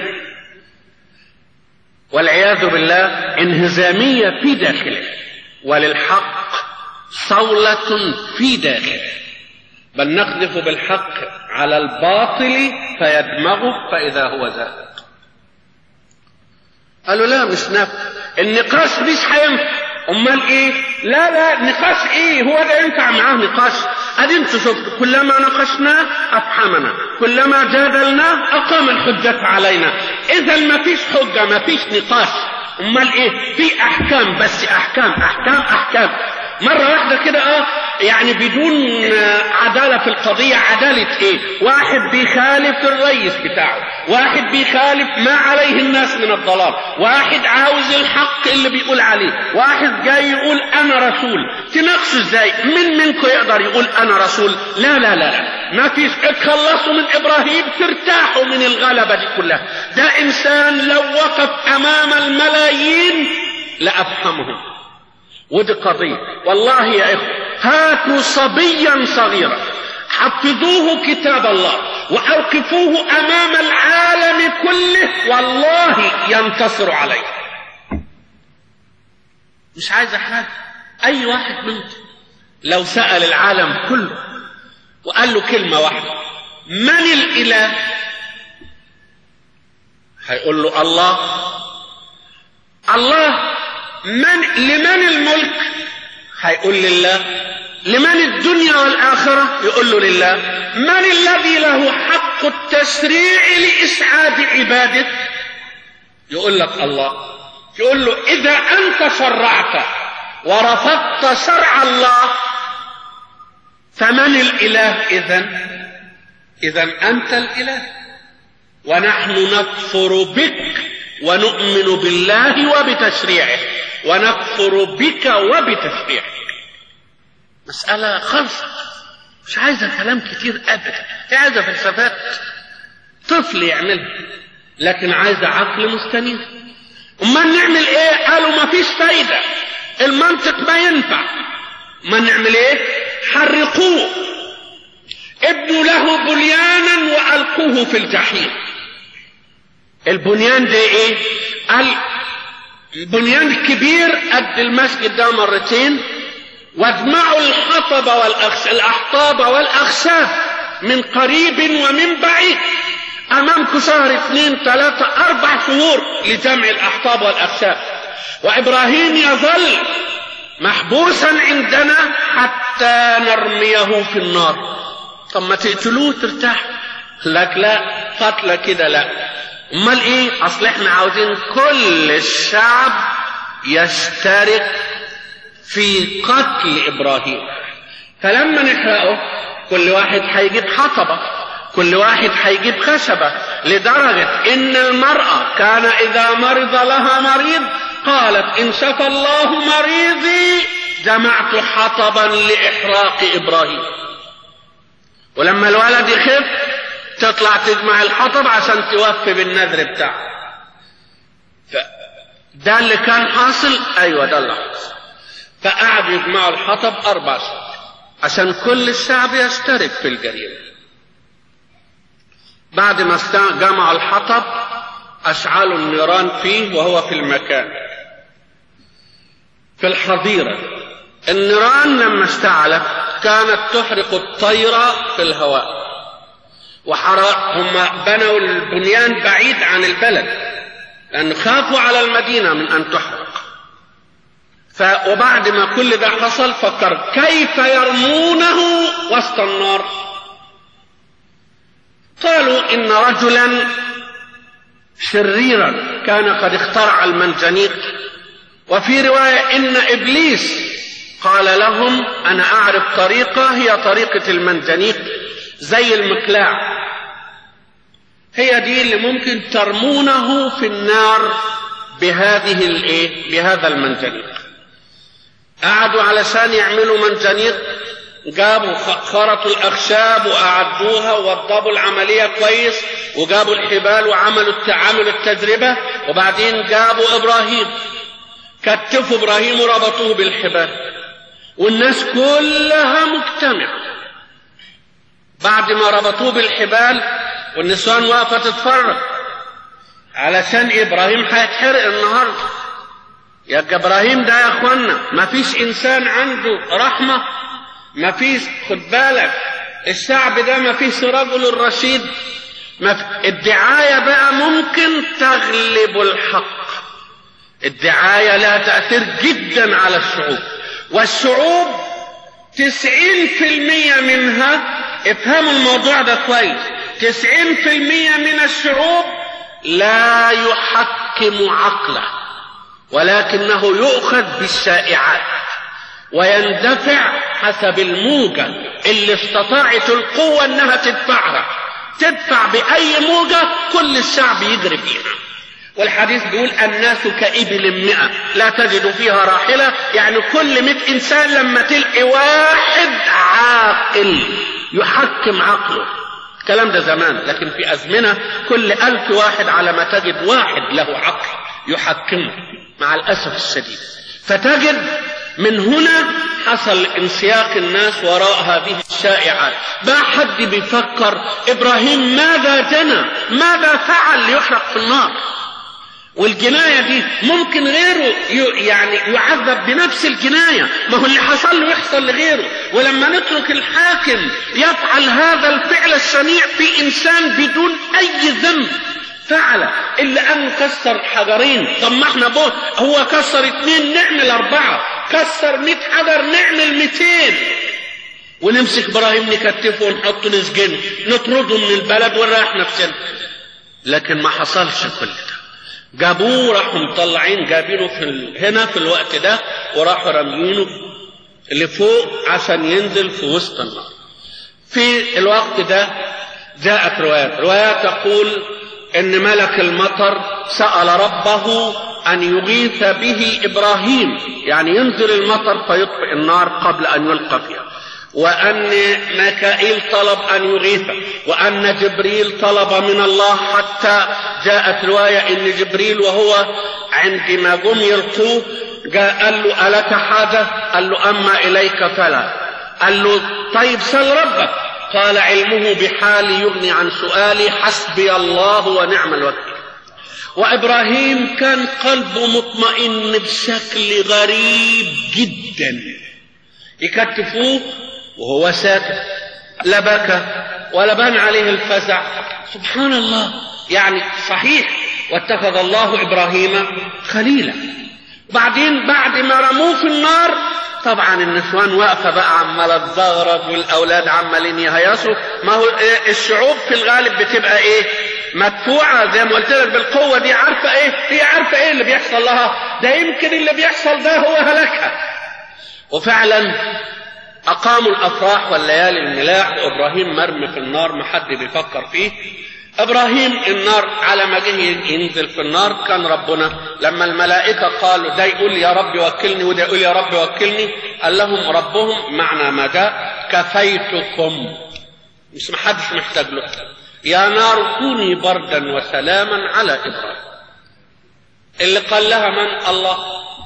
والعياذ بالله انهزاميه في داخله وللحق صولة في داخله بل نقذف بالحق على الباطل فيدمغه فإذا هو زاهق قالوا لا مش نافع النقاش مش هينفع امال ايه لا لا نقاش ايه هو ده ينفع معاه نقاش ادي انتوا شفتوا كلما ناقشناه افحمنا كلما جادلناه اقام الحجة علينا اذا ما فيش حجة ما فيش نقاش امال ايه في احكام بس احكام احكام احكام مرة واحدة كده اه يعني بدون عدالة في القضية عدالة ايه واحد بيخالف الرئيس بتاعه واحد بيخالف ما عليه الناس من الضلال واحد عاوز الحق اللي بيقول عليه واحد جاي يقول انا رسول تناقشوا ازاي من منكم يقدر يقول انا رسول لا لا لا لا ما فيش اتخلصوا من ابراهيم ترتاحوا من الغلبة دي كلها ده انسان لو وقف امام الملايين لافهمهم ودي قضية والله يا إخوة هاتوا صبيا صغيرا حفظوه كتاب الله وأوقفوه أمام العالم كله والله ينتصر عليه مش عايز حاجة أي واحد منكم لو سأل العالم كله وقال له كلمة واحدة من الإله هيقول له الله الله من لمن الملك هيقول لله لمن الدنيا والآخرة يقول له لله من الذي له حق حق التشريع لإسعاد عباده يقول لك الله يقول له إذا أنت شرعت ورفضت شرع الله فمن الإله إذا إذا أنت الإله ونحن نكفر بك ونؤمن بالله وبتشريعه ونكفر بك وبتشريعك مسألة خلصة مش عايزة كلام كتير أبدا هي عايزة فلسفات طفل يعملها لكن عايزة عقل مستنير أمال نعمل إيه؟ قالوا ما فيش فايدة المنطق ما ينفع ما نعمل إيه؟ حرقوه ابنوا له بنيانا وألقوه في الجحيم البنيان ده إيه؟ قال البنيان الكبير قد المسجد ده مرتين واجمعوا الحطب والأخش... الأحطاب والأخشاب من قريب ومن بعيد أمامكم شهر اثنين ثلاثة أربع شهور لجمع الأحطاب والأخشاب وإبراهيم يظل محبوسا عندنا حتى نرميه في النار طب ما تقتلوه ترتاح لك لا قتل كده لا امال ايه اصل احنا عاوزين كل الشعب يشترك في قتل ابراهيم فلما نحرقه كل واحد هيجيب حطبه كل واحد هيجيب خشبه لدرجه ان المراه كان اذا مرض لها مريض قالت ان شفى الله مريضي جمعت حطبا لاحراق ابراهيم ولما الولد يخف تطلع تجمع الحطب عشان توفي بالنذر بتاعه ده اللي كان حاصل ايوه ده اللي حاصل فقعدوا يجمعوا الحطب اربع شهور عشان كل الشعب يشترك في الجريمه بعد ما جمعوا الحطب اشعلوا النيران فيه وهو في المكان في الحظيره النيران لما اشتعلت كانت تحرق الطير في الهواء وحرق هم بنوا البنيان بعيد عن البلد لأن خافوا على المدينة من أن تحرق ف... وبعد ما كل ده حصل فكر كيف يرمونه وسط النار قالوا إن رجلا شريرا كان قد اخترع المنجنيق وفي رواية إن إبليس قال لهم أنا أعرف طريقة هي طريقة المنجنيق زي المقلاع هي دي اللي ممكن ترمونه في النار بهذه الايه بهذا المنجنيق قعدوا علشان يعملوا منجنيق جابوا خرطوا الاخشاب واعدوها ووضبوا العمليه كويس وجابوا الحبال وعملوا عملوا التجربه وبعدين جابوا ابراهيم كتفوا ابراهيم وربطوه بالحبال والناس كلها مجتمعه بعد ما ربطوه بالحبال والنسوان واقفه تتفرج علشان ابراهيم هيتحرق النهارده يا ابراهيم ده يا اخوانا ما فيش انسان عنده رحمه ما فيش خد بالك الشعب ده ما فيش رجل رشيد ما في الدعايه بقى ممكن تغلب الحق الدعايه لها تاثير جدا على الشعوب والشعوب تسعين في المية منها افهموا الموضوع ده كويس تسعين في المية من الشعوب لا يحكم عقله ولكنه يؤخذ بالشائعات ويندفع حسب الموجة اللي استطاعت القوة انها تدفعها تدفع بأي موجة كل الشعب يجري فيها والحديث بيقول الناس كإبل مئة لا تجد فيها راحلة يعني كل مئة إنسان لما تلقي واحد عاقل يحكم عقله الكلام ده زمان لكن في أزمنة كل ألف واحد على ما تجد واحد له عقل يحكمه مع الأسف الشديد فتجد من هنا حصل انسياق الناس وراء هذه الشائعات ما حد بيفكر إبراهيم ماذا جنى ماذا فعل ليحرق في النار والجناية دي ممكن غيره يعني يعذب بنفس الجناية ما هو اللي حصل له يحصل لغيره ولما نترك الحاكم يفعل هذا الفعل الشنيع في إنسان بدون أي ذنب فعل إلا أن كسر حجرين طب ما احنا بوت هو كسر اتنين نعمل أربعة كسر مئة حجر نعمل مئتين ونمسك ابراهيم نكتفه ونحطه نسجنه نطرده من البلد ونريح نفسنا لكن ما حصلش كل ده جابوه راحوا مطلعين جايبينه في ال... هنا في الوقت ده وراحوا راميينه لفوق عشان ينزل في وسط النار في الوقت ده جاءت روايات روايات تقول ان ملك المطر سأل ربه ان يغيث به ابراهيم يعني ينزل المطر فيطفئ النار قبل ان يلقى فيها وأن ميكائيل طلب أن يغيثه وأن جبريل طلب من الله حتى جاءت رواية أن جبريل وهو عندما جم يلقوه جاء قال له ألك حاجة قال له أما إليك فلا قال له طيب سل ربك قال علمه بحالي يغني عن سؤالي حسبي الله ونعم الوكيل وإبراهيم كان قلبه مطمئن بشكل غريب جدا يكتفوه وهو ساكت لا بكى ولا بان عليه الفزع سبحان الله يعني صحيح واتخذ الله ابراهيم خليلا بعدين بعد ما رموه في النار طبعا النسوان واقفه بقى عماله تزغرب والاولاد عمالين يهيصوا ما هو الشعوب في الغالب بتبقى ايه مدفوعه زي ما قلت لك بالقوه دي عارفه ايه هي عارفه ايه اللي بيحصل لها ده يمكن اللي بيحصل ده هو هلكها وفعلا أقاموا الأفراح والليالي الملاح وإبراهيم مرمي في النار ما حد بيفكر فيه إبراهيم النار على ما جه ينزل في النار كان ربنا لما الملائكة قالوا ده يقول يا رب وكلني وده يقول يا رب وكلني قال لهم ربهم معنى ما جاء كفيتكم مش محدش محتاج له يا نار كوني بردا وسلاما على إبراهيم اللي قال لها من الله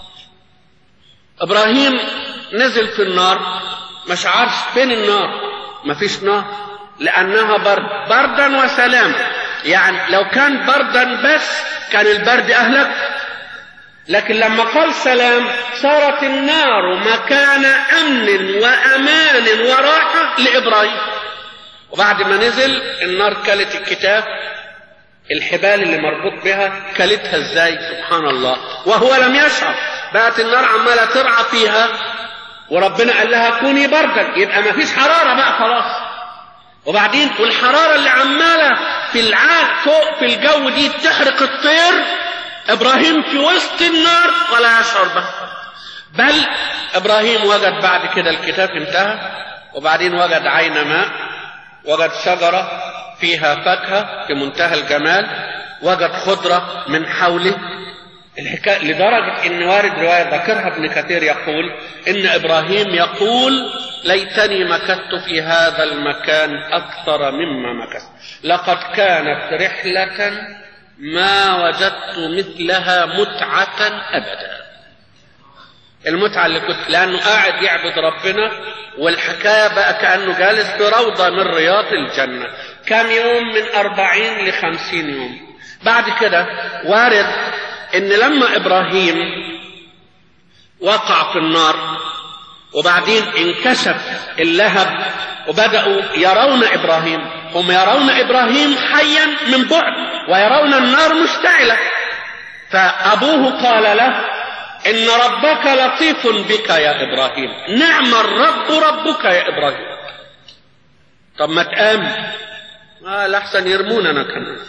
إبراهيم نزل في النار مش عارف فين النار مفيش نار لأنها برد بردا وسلاما يعني لو كان بردا بس كان البرد أهلك لكن لما قال سلام صارت النار مكان أمن وأمان وراحة لإبراهيم وبعد ما نزل النار كلت الكتاب الحبال اللي مربوط بها كلتها ازاي سبحان الله وهو لم يشعر بقت النار عماله ترعى فيها وربنا قال لها كوني بردا يبقى ما فيش حراره بقى خلاص وبعدين والحراره اللي عماله في العاد فوق في الجو دي تحرق الطير ابراهيم في وسط النار ولا يشعر بها بل ابراهيم وجد بعد كده الكتاب انتهى وبعدين وجد عين ماء وجد شجره فيها فاكهه في منتهى الجمال وجد خضره من حوله الحكاية لدرجة إن وارد رواية ذكرها ابن كثير يقول إن إبراهيم يقول ليتني مكثت في هذا المكان أكثر مما مكثت لقد كانت رحلة ما وجدت مثلها متعة أبدا المتعة اللي كنت لأنه قاعد يعبد ربنا والحكاية بقى كأنه جالس في روضة من رياض الجنة كم يوم من أربعين لخمسين يوم بعد كده وارد ان لما ابراهيم وقع في النار وبعدين انكشف اللهب وبداوا يرون ابراهيم هم يرون ابراهيم حيا من بعد ويرون النار مشتعله فابوه قال له ان ربك لطيف بك يا ابراهيم نعم الرب ربك يا ابراهيم طب ما تآمن آه لحسن يرموننا كمان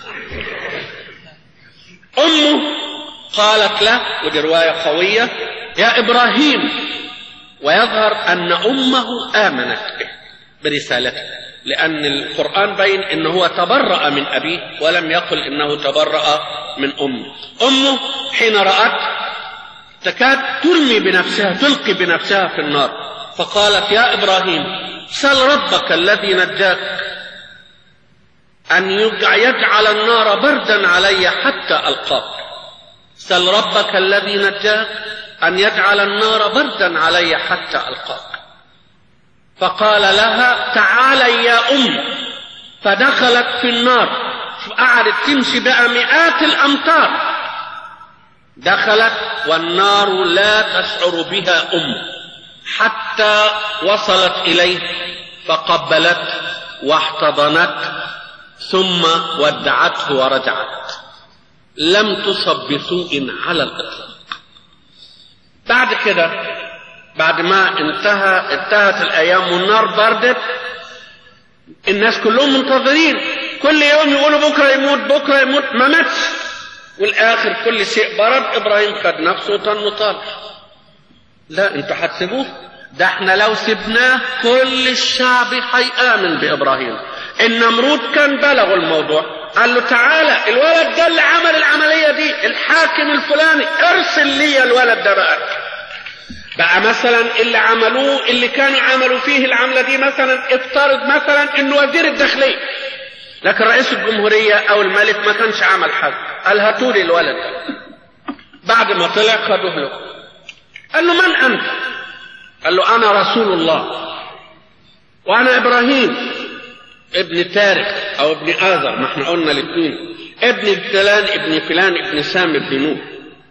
امه قالت له ودي رواية قوية يا إبراهيم ويظهر أن أمه آمنت به برسالته لأن القرآن بين أنه هو تبرأ من أبيه ولم يقل أنه تبرأ من أمه أمه حين رأت تكاد ترمي بنفسها تلقي بنفسها في النار فقالت يا إبراهيم سل ربك الذي نجاك أن يجعل النار بردا علي حتى ألقاك سل ربك الذي نجاك أن يجعل النار بردا علي حتى ألقاك فقال لها تعالي يا أم فدخلت في النار قعدت تمشي بقى مئات الأمتار دخلت والنار لا تشعر بها أم حتى وصلت إليه فقبلت واحتضنت ثم ودعته ورجعت لم تصب بسوء على الإطلاق بعد كده بعد ما انتهى انتهت الايام والنار بردت الناس كلهم منتظرين كل يوم يقولوا بكره يموت بكره يموت ما ماتش والاخر كل شيء برد ابراهيم خد نفسه وطن طالع لا انتوا هتسيبوه ده احنا لو سبناه كل الشعب هيآمن بإبراهيم النمرود كان بلغوا الموضوع قال له تعالى الولد ده اللي عمل العملية دي الحاكم الفلاني ارسل لي الولد ده بقى بقى مثلا اللي عملوه اللي كانوا عملوا فيه العملة دي مثلا افترض مثلا انه وزير الداخلية لكن رئيس الجمهورية او الملك ما كانش عمل حاجة قال هاتوا لي الولد ده بعد ما طلع خدوه له قال له من انت قال له انا رسول الله وانا ابراهيم ابن تارك او ابن اذر ما احنا قلنا الاثنين ابن فلان ابن فلان ابن سام ابن نوح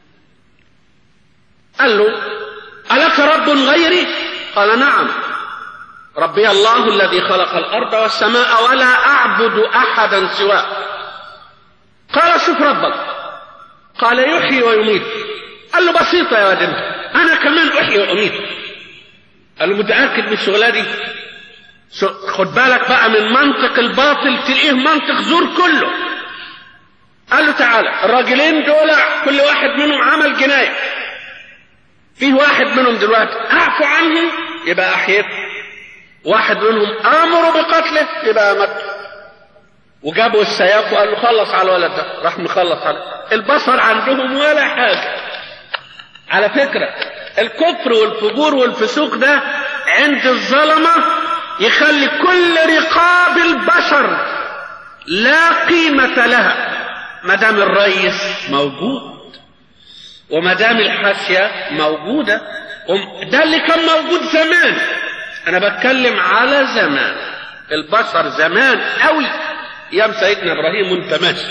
قال له الك رب غيري قال نعم ربي الله الذي خلق الارض والسماء ولا اعبد احدا سواه قال شوف ربك قال يحيي ويميت قال له بسيطه يا ولد انا كمان احيي واميت قال له متاكد من الشغلانه دي خد بالك بقى من منطق الباطل تلاقيه منطق زور كله قال له تعالى الراجلين دول كل واحد منهم عمل جناية فيه واحد منهم دلوقتي اعفو عنه يبقى احيته واحد منهم امروا بقتله يبقى مات وجابوا السياف وقال له خلص على الولد ده راح مخلص عليه البصر عندهم ولا حاجة على فكرة الكفر والفجور والفسوق ده عند الظلمة يخلي كل رقاب البشر لا قيمة لها ما دام الرئيس موجود وما دام الحاشية موجودة ده اللي كان موجود زمان أنا بتكلم على زمان البشر زمان قوي أيام سيدنا إبراهيم وأنت ماشي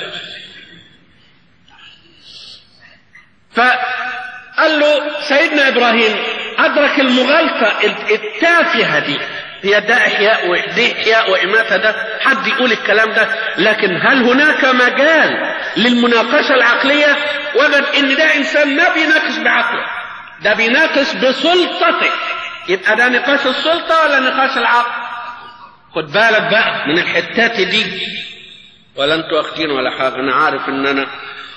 فقال له سيدنا إبراهيم أدرك المغالطة التافهة دي هي ده إحياء ودي إحياء وإماتة ده حد يقول الكلام ده لكن هل هناك مجال للمناقشة العقلية وجد إن ده إنسان ما بيناقش بعقله ده بيناقش بسلطته يبقى ده نقاش السلطة ولا نقاش العقل خد بالك بقى من الحتات دي ولا انتوا واخدين ولا حاجة أنا عارف إن أنا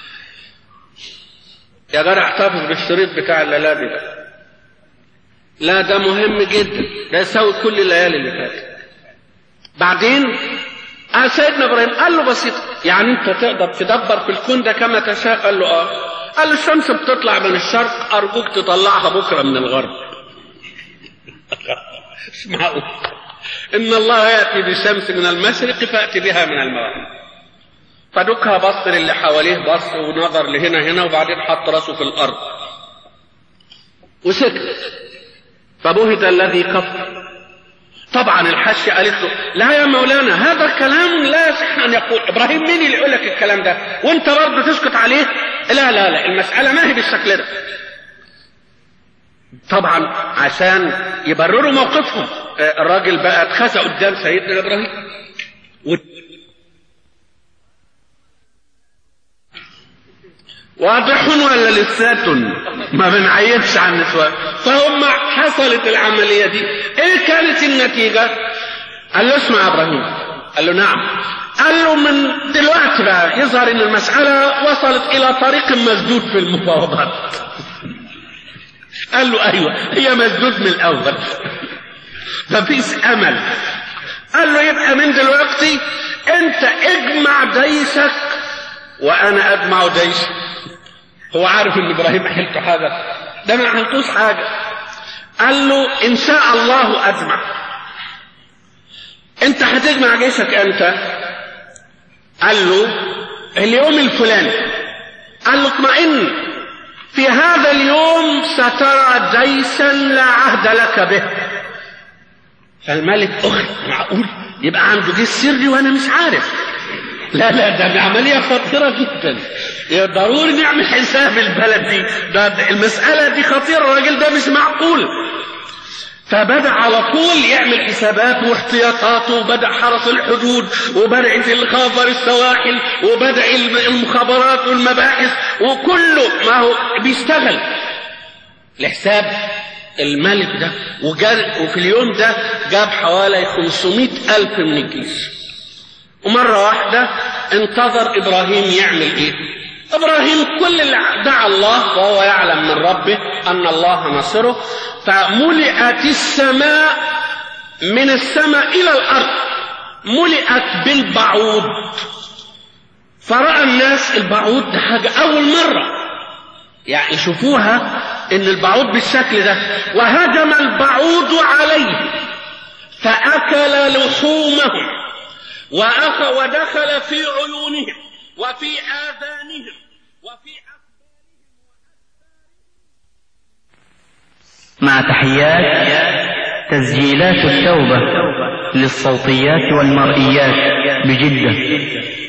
يا جدع احتفظ بالشريط بتاع الليالي ده لا ده مهم جدا ده يساوي كل الليالي اللي فاتت بعدين آه سيدنا ابراهيم قال له بسيط يعني انت تقدر تدبر في الكون ده كما تشاء قال له اه قال له الشمس بتطلع من الشرق ارجوك تطلعها بكره من الغرب مش معقول ان الله ياتي بالشمس من المشرق فاتي بها من المغرب فدكها بص اللي حواليه بص ونظر لهنا هنا وبعدين حط راسه في الارض وسكت فبهت الذي كفر طبعا الحاشية قالت له لا يا مولانا هذا كلام لا يصح ان يقول ابراهيم مين اللي يقول لك الكلام ده وانت برضه تسكت عليه لا لا لا المسألة ما هي بالشكل ده طبعا عشان يبرروا موقفهم الراجل بقى اتخذ قدام سيدنا ابراهيم واضح ولا لسات ما بنعيبش عن النسوان فهم حصلت العملية دي ايه كانت النتيجة قال له اسمع يا ابراهيم قال له نعم قال له من دلوقتي بقى يظهر ان المسألة وصلت الى طريق مسدود في المفاوضات قال له ايوه هي مسدود من الاول مفيش امل قال له يبقى من دلوقتي انت اجمع جيشك وانا اجمع جيشي هو عارف ان ابراهيم حلته حاجه ده ما حلتوش حاجه قال له ان شاء الله اجمع انت هتجمع جيشك امتى قال له اليوم الفلاني قال له اطمئن في هذا اليوم سترى جيشا لا عهد لك به فالملك اخي معقول يبقى عنده جيش سري وانا مش عارف لا لا ده عملية خطيرة جدا ضروري نعمل حساب البلد دي ده المسألة دي خطيرة الراجل ده مش معقول فبدأ على طول يعمل حسابات واحتياطات وبدأ حرس الحدود وبدأ الخابر السواحل وبدأ المخابرات والمباحث وكله ما هو بيشتغل لحساب الملك ده وجر وفي اليوم ده جاب حوالي 500 ألف من الجيش ومرة واحدة انتظر إبراهيم يعمل إيه إبراهيم كل اللي دعا الله وهو يعلم من ربه أن الله نصره فملئت السماء من السماء إلى الأرض ملئت بالبعوض فرأى الناس البعوض ده حاجة أول مرة يعني يشوفوها إن البعوض بالشكل ده وهجم البعوض عليه فأكل لحومهم وأخ ودخل في عيونهم وفي آذانهم وفي مع تحيات تسجيلات التوبة للصوتيات والمرئيات بجدة